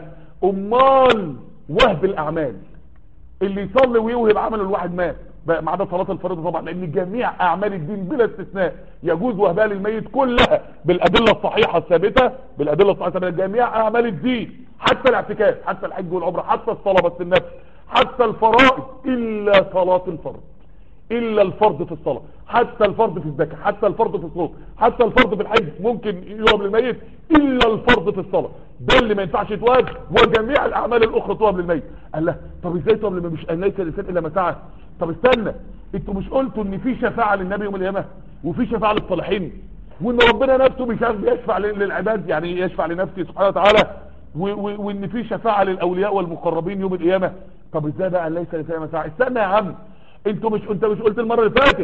أمال وهب الأعمال اللي يصلي ويوهب عمله الواحد مات بقى ما عدا صلاة الفريضة طبعا لأن جميع أعمال الدين بلا استثناء يجوز وهبها للميت كلها بالأدلة الصحيحة الثابتة بالأدلة الصحيحة الثابتة جميع أعمال الدين حتى الاعتكاف حتى الحج والعمرة حتى الصلاة بس النفس حتى الفرائض إلا صلاة الفرض الا الفرض في الصلاة حتى الفرض في الزكاة حتى الفرض في الصوم حتى الفرض في الحج ممكن يوهب للميت الا الفرض في الصلاة ده اللي ما ينفعش يتوهب وجميع الاعمال الاخرى توهب للميت قال له طب ازاي توهب لما مش قال ليس الانسان الا ما سعى طب استنى انتوا مش قلتوا ان في شفاعة للنبي يوم القيامة وفي شفاعة للصالحين وان ربنا نفسه مش عارف بيشفع لل- للعباد يعني يشفع لنفسه سبحانه وتعالى و- و- وان في شفاعة للاولياء والمقربين يوم القيامة طب ازاي بقى ليس الانسان الا ما سعى استنى يا عم انتوا مش انت مش قلت المره اللي فاتت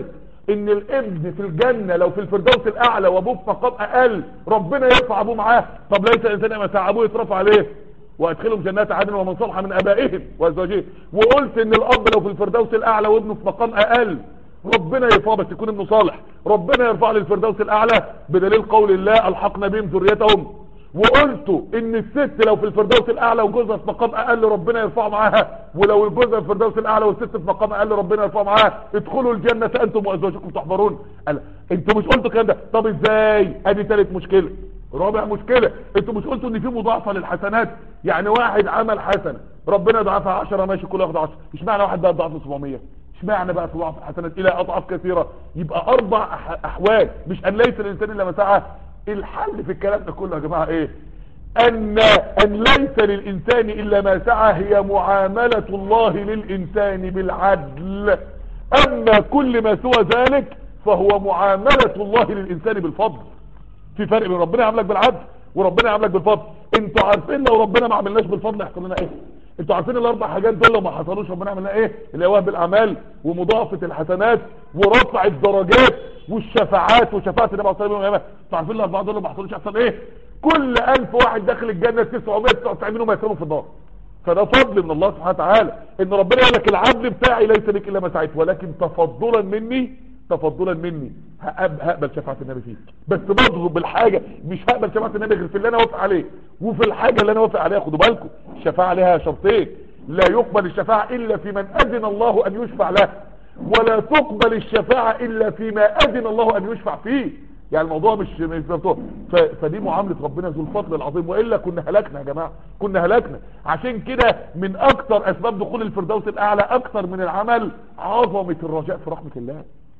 ان الابن في الجنة لو في الفردوس الاعلى وابوه في مقام اقل ربنا يرفع ابوه معاه طب ليس الانسان ما ابوه يترفع عليه وادخلهم جنات عدن ومن صلح من ابائهم وازواجهم وقلت ان الاب لو في الفردوس الاعلى وابنه في مقام اقل ربنا يرفعه بس يكون ابنه صالح ربنا يرفعه للفردوس الاعلى بدليل قول الله الحقنا بهم ذريتهم وقلت ان الست لو في الفردوس الاعلى وجوزها في مقام اقل ربنا يرفعه معاها ولو الجوز في الفردوس الاعلى والست في مقام اقل ربنا يرفعه معاها ادخلوا الجنة انتم وازواجكم تحبرون قال انتوا مش قلتوا الكلام ده طب ازاي ادي ثالث مشكلة رابع مشكلة انتوا مش قلتوا ان في مضاعفة للحسنات يعني واحد عمل حسنة ربنا ضعفها 10 ماشي كله ياخد 10 اشمعنى واحد بقى ضعف 700 اشمعنى بقى في ضعف الحسنات الى اضعاف كثيرة يبقى اربع أح- احوال مش ان ليس الانسان الا ما سعى الحل في الكلام ده كله يا جماعة ايه ان ان ليس للانسان الا ما سعى هي معاملة الله للانسان بالعدل اما كل ما سوى ذلك فهو معاملة الله للانسان بالفضل في فرق بين ربنا يعاملك بالعدل وربنا يعاملك بالفضل انتوا عارفين لو ربنا ما عملناش بالفضل هيحصل لنا ايه انتوا عارفين الاربع حاجات دول لو ما حصلوش ربنا يعمل لنا ايه اللي هو بالاعمال ومضاعفه الحسنات ورفع الدرجات والشفاعات وشفاعه النبي صلى الله عليه وسلم انتوا عارفين الاربعه دول لو ما حصلوش هيحصل ايه كل 1000 واحد داخل الجنه 999 منهم هيسيبوا في النار فده فضل من الله سبحانه وتعالى ان ربنا يقول لك العدل بتاعي ليس لك الا ما سعيت ولكن تفضلا مني تفضلا مني هقب- هقبل شفاعة النبي فيك بس برضه بالحاجة مش هقبل شفاعة النبي غير في اللي انا وافق عليه وفي الحاجة اللي انا وافق عليها خدوا بالكم الشفاعة لها شرطين لا يقبل الشفاعة الا في من اذن الله ان يشفع له ولا تقبل الشفاعة الا فيما اذن الله ان يشفع فيه يعني الموضوع مش مش مفتوح ف- فدي معاملة ربنا ذو الفضل العظيم والا كنا هلكنا يا جماعة كنا هلكنا عشان كده من اكتر اسباب دخول الفردوس الاعلى اكتر من العمل عظمة الرجاء في رحمة الله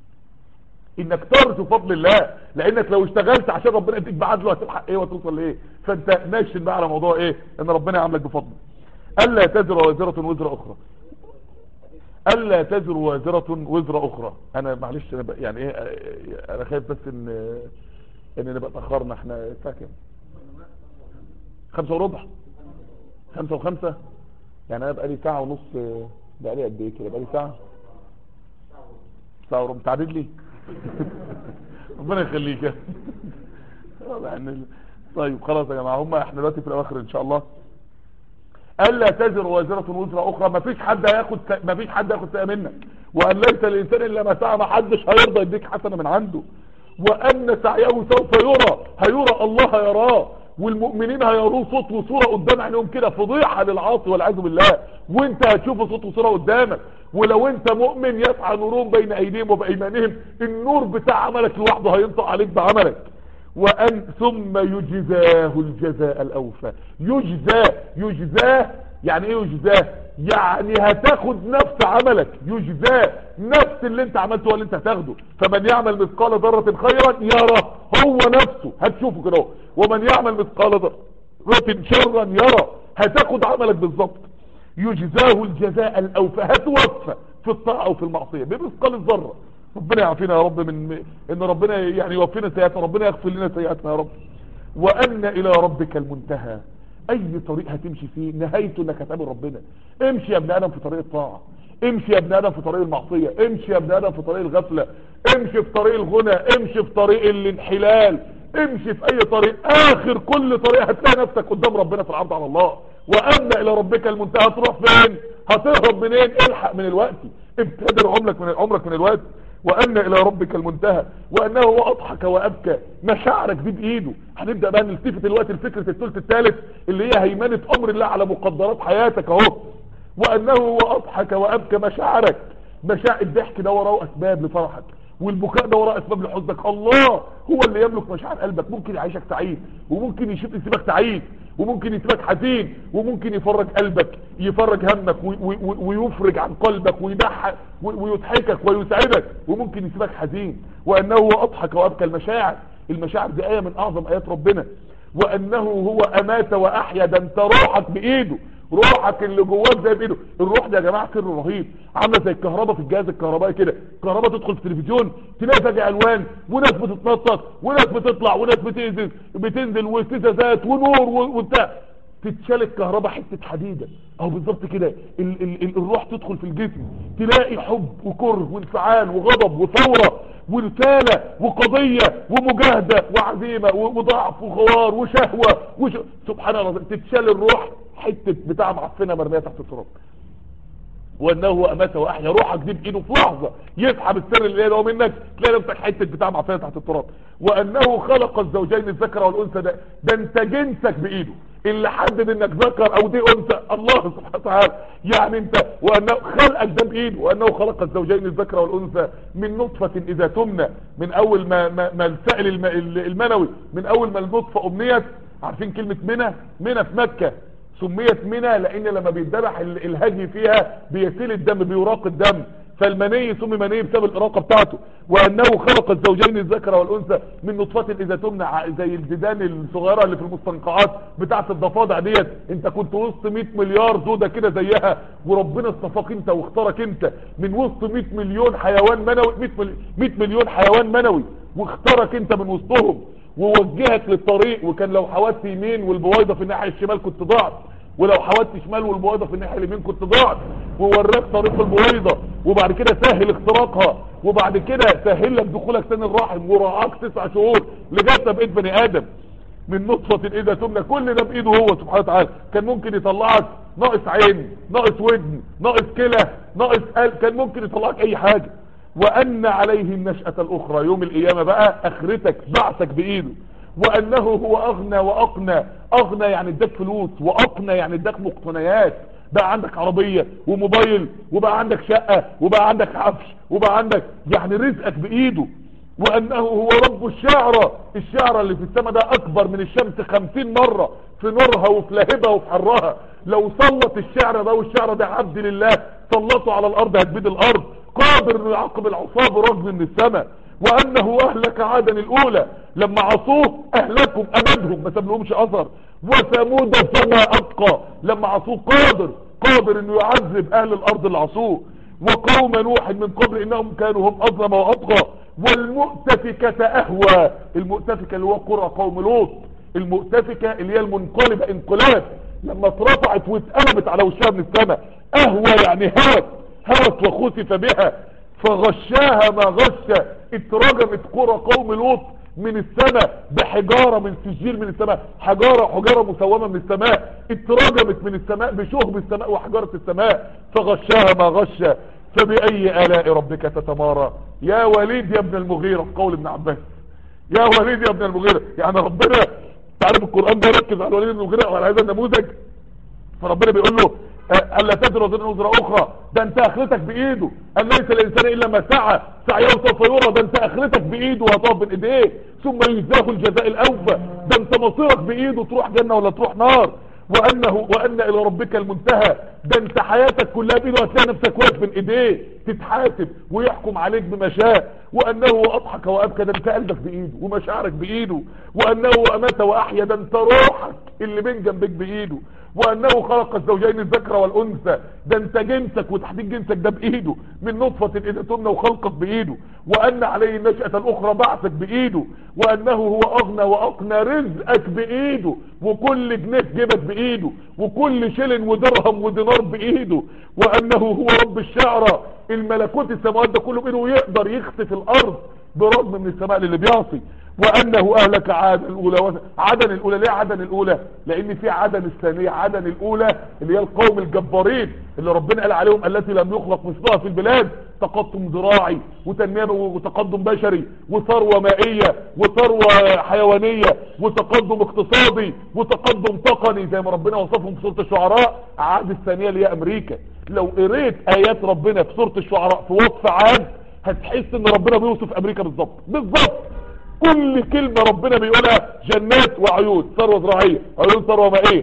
انك ترجو فضل الله لانك لو اشتغلت عشان ربنا يديك بعدله هتلحق ايه وتوصل لايه فانت ناشن بقى على موضوع ايه ان ربنا يعاملك بفضل الا تزر وازرة وزر اخرى الا تزر وازرة وزر اخرى انا معلش انا بق- يعني ايه آه، انا خايف بس ان ان نبقى اتاخرنا احنا الساعه كام خمسة وربع خمسة وخمسة يعني انا بقالي ساعة ونص آه، بقالي قد ايه كده بقالي ساعة ساعة وربع تعدد لي ربنا يخليك يا يعني طيب خلاص يا جماعة هم احنا دلوقتي في الاواخر ان شاء الله الا تزر وازرة وزر اخرى ما فيش حد هياخد ما فيش حد هياخد ساعة منك وان ليس الانسان الا ما سعى ما حدش هيرضى يديك حسنة من عنده وان سعيه سوف يرى هيرى الله يراه والمؤمنين هيروه صوت وصورة قدام عينهم كده فضيحة للعاصي والعياذ بالله وانت هتشوف صوت وصورة قدامك ولو انت مؤمن يسعى نورهم بين ايديهم وبايمانهم النور بتاع عملك لوحده هينطق عليك بعملك وأن ثم يجزاه الجزاء الأوفى يجزى يجزاه يعني ايه يجزاه يعني هتاخد نفس عملك يجزاه نفس اللي انت عملته هو اللي انت هتاخده فمن يعمل مثقال ذرة خيرا يرى هو نفسه هتشوفه كده اهو. ومن يعمل مثقال ذرة شرا يرى هتاخد عملك بالظبط يجزاه الجزاء الأوفى هتوفى في الطاعة وفي المعصية بمثقال الذرة ربنا يعافينا يا رب من ان ربنا يعني يوفينا سيئاتنا ربنا يغفر لنا سيئاتنا يا رب وان الى ربك المنتهى اي طريق هتمشي فيه نهايته انك هتقابل ربنا امشي يا ابن ادم في طريق الطاعة امشي يا ابن ادم في طريق المعصية امشي يا ابن ادم في طريق الغفلة امشي في طريق الغنى امشي في طريق الانحلال امشي في اي طريق اخر كل طريق هتلاقي نفسك قدام ربنا في العرض على الله وان الى ربك المنتهى تروح فين هتهرب منين الحق من الوقت ابتدر عمرك من عمرك من الوقت وان الى ربك المنتهى وانه هو اضحك وابكى مشاعرك دي بايده هنبدا بقى نلتفت الوقت لفكره الثلث الثالث اللي هي هيمنه امر الله على مقدرات حياتك اهو وانه هو اضحك وابكى مشاعرك مشاعر الضحك ده وراه اسباب لفرحك والبكاء ده وراه اسباب لحزنك الله هو اللي يملك مشاعر قلبك ممكن يعيشك سعيد وممكن يشوف يسيبك سعيد وممكن يسيبك حزين وممكن يفرج قلبك يفرج همك وي- وي- وي- ويفرج عن قلبك ويضحك وي- ويضحكك ويسعدك وممكن يسيبك حزين وانه هو اضحك وابكى المشاعر المشاعر دي ايه من اعظم ايات ربنا وانه هو امات واحيا ده انت روحك بايده روحك اللي جواك زي بايده الروح ده يا جماعه سر رهيب عامله زي الكهرباء في الجهاز الكهربائي كده الكهرباء تدخل في التلفزيون تلاقي فجاه الوان وناس بتتنطط وناس بتطلع وناس بتنزل بتنزل واستزازات ونور و- وبتاع تتشال الكهرباء حته حديده او بالظبط كده ال ال ال الروح تدخل في الجسم تلاقي حب وكره وانفعال وغضب وثوره ورساله وقضيه ومجاهده وعزيمه و- وضعف وغوار وشهوه وش... سبحان الله تتشال الروح حته بتاع معفنه مرميه تحت التراب وانه هو امات واحيا روحك دي بايده في لحظه يسحب السر اللي هو منك تلاقي نفسك حته بتاع معفنه تحت التراب وانه خلق الزوجين الذكر والانثى ده ده انت جنسك بايده اللي حدد انك ذكر او دي انثى الله سبحانه وتعالى يعني انت وانه خلقك ده بايده وانه خلق الزوجين الذكر والانثى من نطفه اذا تمنى من اول ما ما, ما السائل الم- المنوي من اول ما النطفه امنيت عارفين كلمه منى منى في مكه سميت منى لان لما بيتذبح ال- الهدي فيها بيسيل الدم بيراق الدم فالمني سمي مني بسبب الاراقه بتاعته وانه خلق الزوجين الذكر والانثى من نطفه اذا تمنى ع- زي الديدان الصغيره اللي في المستنقعات بتاعه الضفادع ديت انت كنت وسط 100 مليار دوده كده زيها وربنا اصطفاك انت واختارك انت من وسط 100 مليون حيوان منوي 100 مل- 100 مليون حيوان منوي واختارك انت من وسطهم ووجهك للطريق وكان لو حودت يمين والبويضه في الناحيه الشمال كنت ضعت ولو حودت شمال والبويضه في الناحيه اليمين كنت ضعت ووراك طريق البويضه وبعد كده سهل اختراقها وبعد كده سهل لك دخولك سن الرحم ورعاك تسع شهور لغايه ما بقيت بني ادم من نطفة اذا تمنى كل ده بايده هو سبحانه وتعالى كان ممكن يطلعك ناقص عين ناقص ودن ناقص كلى ناقص قلب كان ممكن يطلعك اي حاجة وان عليه النشأة الاخرى يوم القيامة بقى اخرتك بعثك بايده وانه هو اغنى واقنى اغنى يعني اداك فلوس واقنى يعني اداك مقتنيات بقى عندك عربية وموبايل وبقى عندك شقة وبقى عندك عفش وبقى عندك يعني رزقك بايده وانه هو رب الشعرى الشعرى اللي في السماء ده اكبر من الشمس خمسين مرة في نورها وفي لهبها وفي حرها لو سلط الشعر ده والشعر ده عبد لله سلطه على الارض هتبيد الارض قادر انه يعاقب العصاه برجم من السماء وانه اهلك عادا الاولى لما عصوه اهلكهم امدهم ما سابلهمش اثر وثمود فما ابقى لما عصوه قادر قادر انه يعذب اهل الارض اللي عصوه وقوم نوح من قبل انهم كانوا هم اظلم واطغى والمؤتفكة اهوى المؤتفكة اللي هو قرى قوم لوط المؤتفكة اللي هي المنقلبة انقلاب لما اترفعت واتقلبت على وشها من السماء اهوى يعني هوت هوت وخسف بها فغشاها ما غش اترجمت قرى قوم لوط من السماء بحجارة من سجيل من السماء حجارة حجارة مسومة من السماء اترجمت من السماء بشهب السماء وحجارة السماء فغشاها ما غش فبأي آلاء ربك تتمارى يا وليد يا ابن المغيرة في قول ابن عباس يا وليد يا ابن المغيرة يعني ربنا تعرف القرآن ده ركز على وليد بن المغيرة وعلى هذا النموذج فربنا بيقول له آه، الا تزر وزر وزر اخرى ده انت اخرتك بايده ان ليس الانسان الا ما سعى سعيه سوف يرى ده انت اخرتك بايده وهتقف بين ايديه ثم يجزاه الجزاء الاوفى ده انت مصيرك بايده تروح جنه ولا تروح نار وانه وان الى ربك المنتهى ده انت حياتك كلها بايده هتلاقي نفسك واقف بين ايديه تتحاسب ويحكم عليك بما شاء وانه اضحك وابكى ده انت قلبك بايده ومشاعرك بايده وانه امات واحيا ده انت روحك اللي بين جنبك بايده وانه خلق الزوجين الذكر والانثى ده انت جنسك وتحديد جنسك ده بايده من نطفة اذا تمنى وخلقك بايده وان عليه النشأة الاخرى بعثك بايده وانه هو اغنى واقنى رزقك بايده وكل جنيه في جيبك بايده وكل شلن ودرهم ودينار بايده وانه هو رب الشعرى الملكوت السماوات ده كله بايده ويقدر يخسف الارض برغم من السماء اللي بيعصي وانه اهلك عدن الاولى وس- عدن الاولى ليه عدن الاولى لان في عدن الثانية عدن الاولى اللي هي القوم الجبارين اللي ربنا قال عليهم التي لم يخلق مثلها في البلاد تقدم زراعي وتنمية وتقدم بشري وثروة مائية وثروة حيوانية وتقدم اقتصادي وتقدم تقني زي ما ربنا وصفهم في سورة الشعراء عاد الثانية اللي هي امريكا لو قريت ايات ربنا في سورة الشعراء في وصف عاد هتحس ان ربنا بيوصف امريكا بالظبط بالظبط كل كلمة ربنا بيقولها جنات وعيون ثروة زراعية عيون ثروة مائية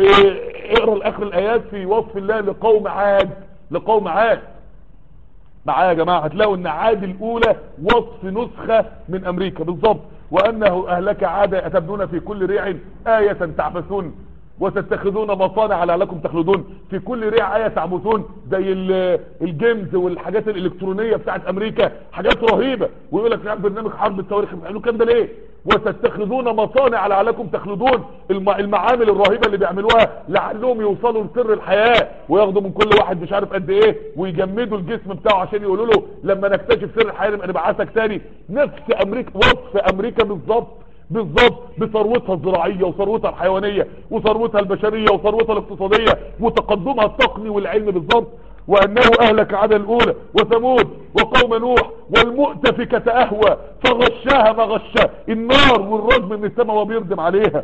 اقرا الاخر الايات في وصف الله لقوم عاد لقوم عاد معايا يا جماعة هتلاقوا ان عاد الاولى وصف نسخة من امريكا بالظبط وانه اهلك عاد اتبنون في كل ريع آية تعبثون وتتخذون مصانع لعلكم تخلدون في كل ريع آية تعبثون زي ال- الجيمز والحاجات الالكترونية بتاعت امريكا حاجات رهيبة ويقول لك مش عارف برنامج حرب الصواريخ بيعملوا الكلام ده ليه وتتخذون مصانع لعلكم تخلدون الم- المعامل الرهيبة اللي بيعملوها لعلهم يوصلوا لسر الحياة وياخدوا من كل واحد مش عارف قد ايه ويجمدوا الجسم بتاعه عشان يقولوا له لما نكتشف سر الحياة نبقى نبعثك تاني نفس امريكا وصف امريكا بالظبط بالظبط بثروتها الزراعية وثروتها الحيوانية وثروتها البشرية وثروتها الاقتصادية وتقدمها التقني والعلمي بالظبط وأنه أهلك عاد الأولى وثمود وقوم نوح والمؤتفكة أهوى فغشاها ما غشاها النار والرجم من السماء وبيردم عليها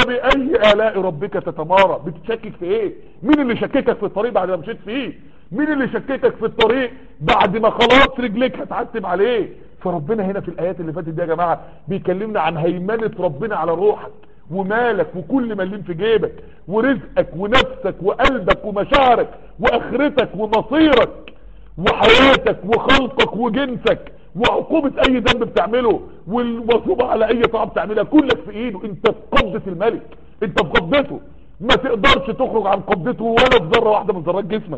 فبأي آلاء ربك تتمارى بتشكك في ايه مين اللي شككك في الطريق بعد ما مشيت فيه مين اللي شككك في الطريق بعد ما خلاص رجليك هتعتم عليه فربنا هنا في الآيات اللي فاتت دي يا جماعة بيكلمنا عن هيمنة ربنا على روحك ومالك وكل مليم في جيبك ورزقك ونفسك وقلبك ومشاعرك واخرتك ومصيرك وحياتك وخلقك وجنسك وعقوبة اي ذنب بتعمله والمصوبة على اي طعام بتعملها كلك في ايده انت في قبضة الملك انت في قبضته ما تقدرش تخرج عن قبضته ولا في ذرة واحدة من ذرات جسمك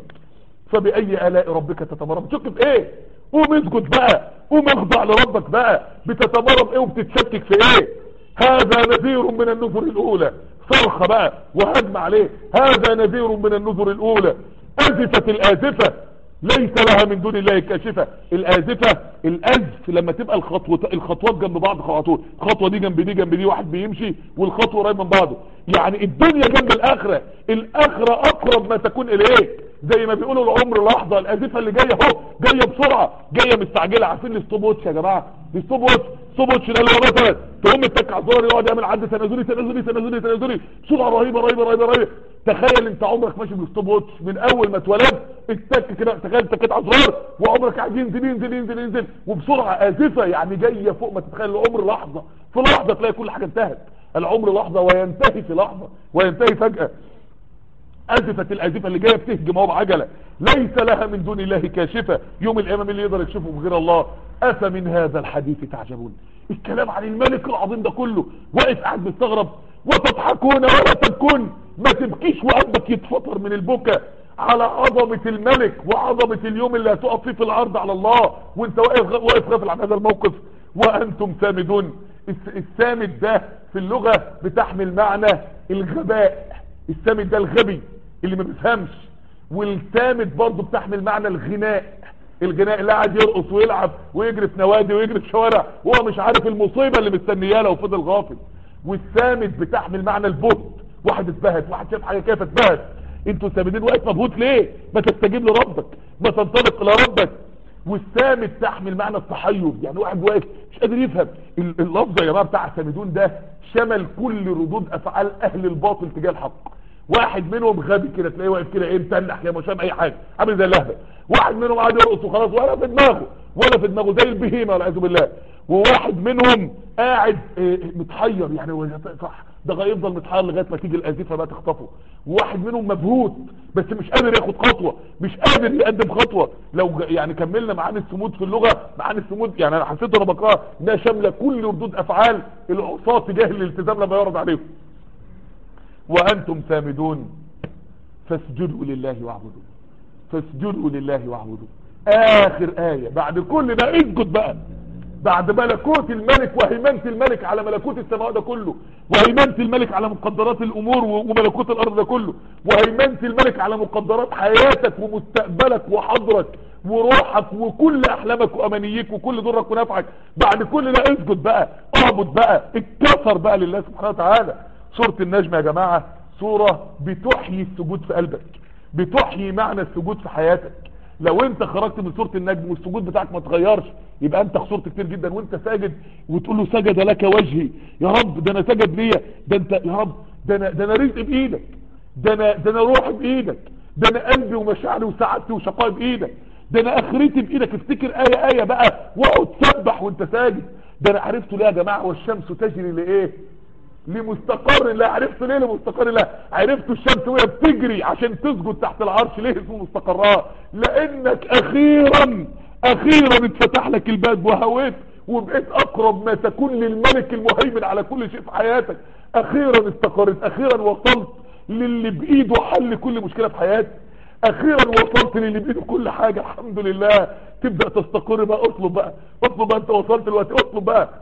فبأي آلاء ربك تتمرد بتشك في ايه قوم اسجد بقى قوم اخضع لربك بقى بتتمرد ايه وبتتشكك في ايه هذا نذير من النذر الاولى صرخة بقى وهجم عليه هذا نذير من النذر الاولى ازفت الازفة ليس لها من دون الله كاشفة الازفة الازف لما تبقى الخطوة الخطوات جنب بعض خطوات خطوة دي جنب دي جنب دي واحد بيمشي والخطوة قريب من بعضه يعني الدنيا جنب الاخرة الاخرة اقرب ما تكون اليك زي ما بيقولوا العمر لحظة الازفة اللي جاية اهو جاية بسرعة جاية مستعجلة عارفين الستوب ووتش يا جماعة الستوب ووتش ستوب ووتش ده اللي هو مثلا تقوم تتك على الزرار يقعد يعمل عد تنازلي تنازلي تنازلي تنازلي سرعة رهيبة رهيبة رهيبة رهيبة تخيل انت عمرك ماشي بالستوب ووتش من اول ما اتولدت التك كده تخيل انت كده على الزرار وعمرك قاعد ينزل ينزل ينزل ينزل وبسرعة ازفة يعني جاية فوق ما تتخيل العمر لحظة في لحظة تلاقي كل حاجة انتهت العمر لحظة وينتهي في لحظة وينتهي فجأة أزفت الأزفة اللي جاية بتهجم اهو بعجلة ليس لها من دون الله كاشفة يوم القيامة اللي يقدر يكشفه بغير الله أفمن هذا الحديث تعجبون الكلام عن الملك العظيم ده كله واقف قاعد مستغرب وتضحكون ولا تبكون ما تبكيش وقلبك يتفطر من البكا على عظمة الملك وعظمة اليوم اللي هتقف فيه في الأرض على الله وانت واقف واقف غافل عن هذا الموقف وأنتم سامدون الس- السامد ده في اللغة بتحمل معنى الغباء السامد ده الغبي اللي ما بيفهمش والسامد برضه بتحمل معنى الغناء الغناء اللي قاعد يرقص ويلعب ويجري في نوادي ويجري في شوارع وهو مش عارف المصيبة اللي مستنياه لو فضل غافل والسامد بتحمل معنى البهت واحد اتبهت واحد شاف حاجة كيف اتبهت انتوا سامدين واقف مبهوت ليه ما تستجيب لربك ما تنطلق الى ربك والسامد تحمل معنى التحيز يعني واحد واقف مش قادر يفهم ال- اللفظ يا جماعه بتاع السامدون ده شمل كل ردود افعال اهل الباطل تجاه الحق واحد منهم غبي كده تلاقيه واقف كده ايه متنح كده مش فاهم اي حاجه عامل زي اللهبه واحد منهم قاعد يرقص وخلاص ولا في دماغه ولا في دماغه زي البهيمه والعياذ بالله وواحد منهم قاعد آه، متحير يعني هو صح ده هيفضل متحير لغايه ما تيجي الازفه بقى تخطفه وواحد منهم مبهوت بس مش قادر ياخد خطوه مش قادر يقدم خطوه لو ج- يعني كملنا معاني السمود في اللغه معاني السمود يعني انا حسيت وانا بقراها انها شامله كل ردود افعال العصاه تجاه الالتزام لما يعرض عليهم وانتم سامدون فاسجدوا لله واعبدوا فاسجدوا لله واعبدوا اخر ايه بعد كل ده اسجد بقى بعد ملكوت الملك وهيمنة الملك على ملكوت السماوات ده كله وهيمنة الملك على مقدرات الامور و- وملكوت الارض ده كله وهيمنة الملك على مقدرات حياتك ومستقبلك وحضرك وروحك وكل احلامك وامانيك وكل ضرك ونفعك بعد كل ده اسجد بقى اعبد بقى اتكسر بقى لله سبحانه وتعالى سورة النجم يا جماعة سورة بتحيي السجود في قلبك بتحيي معنى السجود في حياتك لو انت خرجت من سورة النجم والسجود بتاعك ما تغيرش يبقى انت خسرت كتير جدا وانت ساجد وتقول له سجد لك وجهي يا رب ده انا سجد ليا ده انت يا رب ده انا ده انا رزقي بايدك ده انا ده انا روحي بايدك ده انا قلبي ومشاعري وسعادتي وشقائي بايدك ده انا اخرتي بايدك افتكر ايه ايه بقى واقعد تسبح وانت ساجد ده انا عرفته ليه يا جماعه والشمس تجري لايه لمستقر الله عرفت ليه لمستقر الله عرفت الشمس وهي بتجري عشان تسجد تحت العرش ليه اسمه مستقرها لانك اخيرا اخيرا اتفتح لك الباب وهويت وبقيت اقرب ما تكون للملك المهيمن على كل شيء في حياتك اخيرا استقرت اخيرا وصلت للي بايده حل كل مشكلة في حياتك اخيرا وصلت للي بايده كل حاجة الحمد لله تبدأ تستقر بقى اطلب بقى اطلب بقى انت وصلت دلوقتي اطلب بقى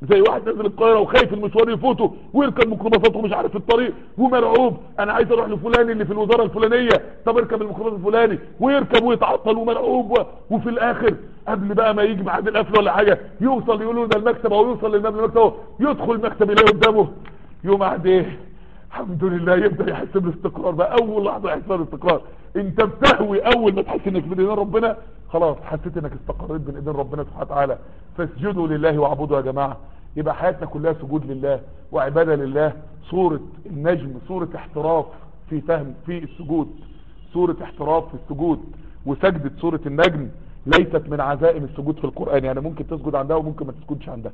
زي واحد نازل القاهره وخايف المشوار يفوته ويركب ميكروباصات ومش عارف الطريق ومرعوب انا عايز اروح لفلان اللي في الوزاره الفلانيه طب اركب الميكروباص الفلاني ويركب ويتعطل ومرعوب و... وفي الاخر قبل بقى ما يجي ميعاد القفل ولا حاجه يوصل يقولوا ده المكتب او يوصل للمكتب أهو. يدخل المكتب يلاقي قدامه يوم قاعد ايه الحمد لله يبدا يحس بالاستقرار بقى اول لحظه يحس بالاستقرار انت بتهوي اول ما تحس انك بين ايدين ربنا خلاص حسيت انك استقريت بين ايدين ربنا سبحانه وتعالى فاسجدوا لله واعبدوا يا جماعه يبقى حياتنا كلها سجود لله وعباده لله صوره النجم صوره احتراف في فهم في السجود صوره احتراف في السجود وسجده صوره النجم ليست من عزائم السجود في القران يعني ممكن تسجد عندها وممكن ما تسجدش عندها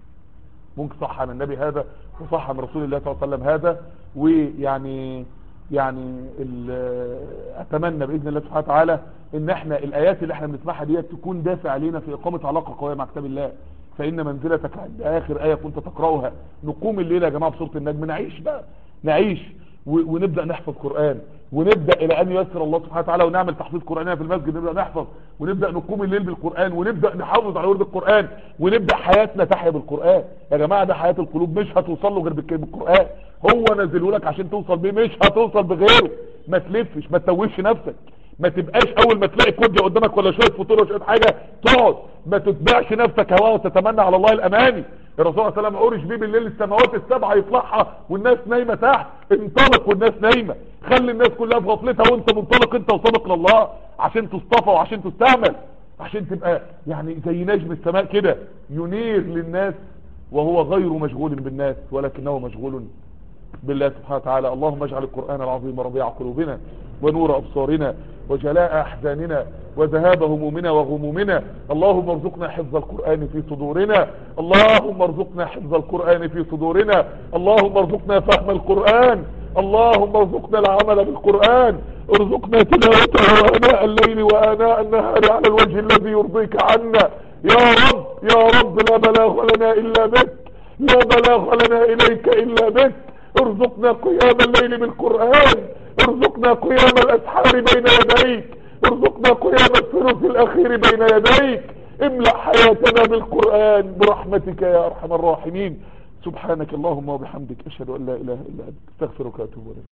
ممكن صح عن النبي هذا وصح عن رسول الله صلى الله عليه وسلم هذا ويعني يعني ال- اتمنى باذن الله سبحانه وتعالى ان احنا الايات اللي احنا بنسمعها ديت تكون دافع علينا في اقامه علاقه قويه مع كتاب الله فان منزلتك عند اخر ايه كنت تقراها نقوم الليل يا جماعه بسوره النجم نعيش بقى نعيش و- ونبدا نحفظ قران ونبدا الى ان ييسر الله سبحانه وتعالى ونعمل تحفيظ قرانيه في المسجد نبدا نحفظ ونبدا نقوم الليل بالقران ونبدا نحافظ على ورد القران ونبدا حياتنا تحيا بالقران يا جماعه ده حياه القلوب مش هتوصل له غير بالك- بالقران هو نزله لك عشان توصل بيه مش هتوصل بغيره ما تلفش ما تتوهش نفسك ما تبقاش اول ما تلاقي كوبيا قدامك ولا شويه فطور ولا شويه حاجه تقعد ما تتبعش نفسك هوا وتتمنى على الله الاماني الرسول صلى الله عليه وسلم عرش بيه بالليل السماوات السبعه يطلعها والناس نايمه تحت انطلق والناس نايمه خلي الناس كلها في غفلتها وانت منطلق انت وصادق لله عشان تصطفى وعشان تستعمل عشان تبقى يعني زي نجم السماء كده ينير للناس وهو غير مشغول بالناس ولكنه مشغول بالله سبحانه وتعالى اللهم اجعل القرآن العظيم ربيع قلوبنا ونور أبصارنا وجلاء أحزاننا وذهاب همومنا وغمومنا اللهم ارزقنا حفظ القرآن في صدورنا اللهم ارزقنا حفظ القرآن في صدورنا اللهم ارزقنا فهم القرآن اللهم ارزقنا العمل بالقرآن ارزقنا تلاوته آناء الليل وآناء النهار على الوجه الذي يرضيك عنا يا رب يا رب لا بلاغ لنا إلا بك لا بلاغ لنا إليك إلا بك ارزقنا قيام الليل بالقرآن ارزقنا قيام الأسحار بين يديك ارزقنا قيام الثلث الأخير بين يديك املأ حياتنا بالقرآن برحمتك يا أرحم الراحمين سبحانك اللهم وبحمدك أشهد أن لا إله إلا أنت استغفرك وأتوب إليك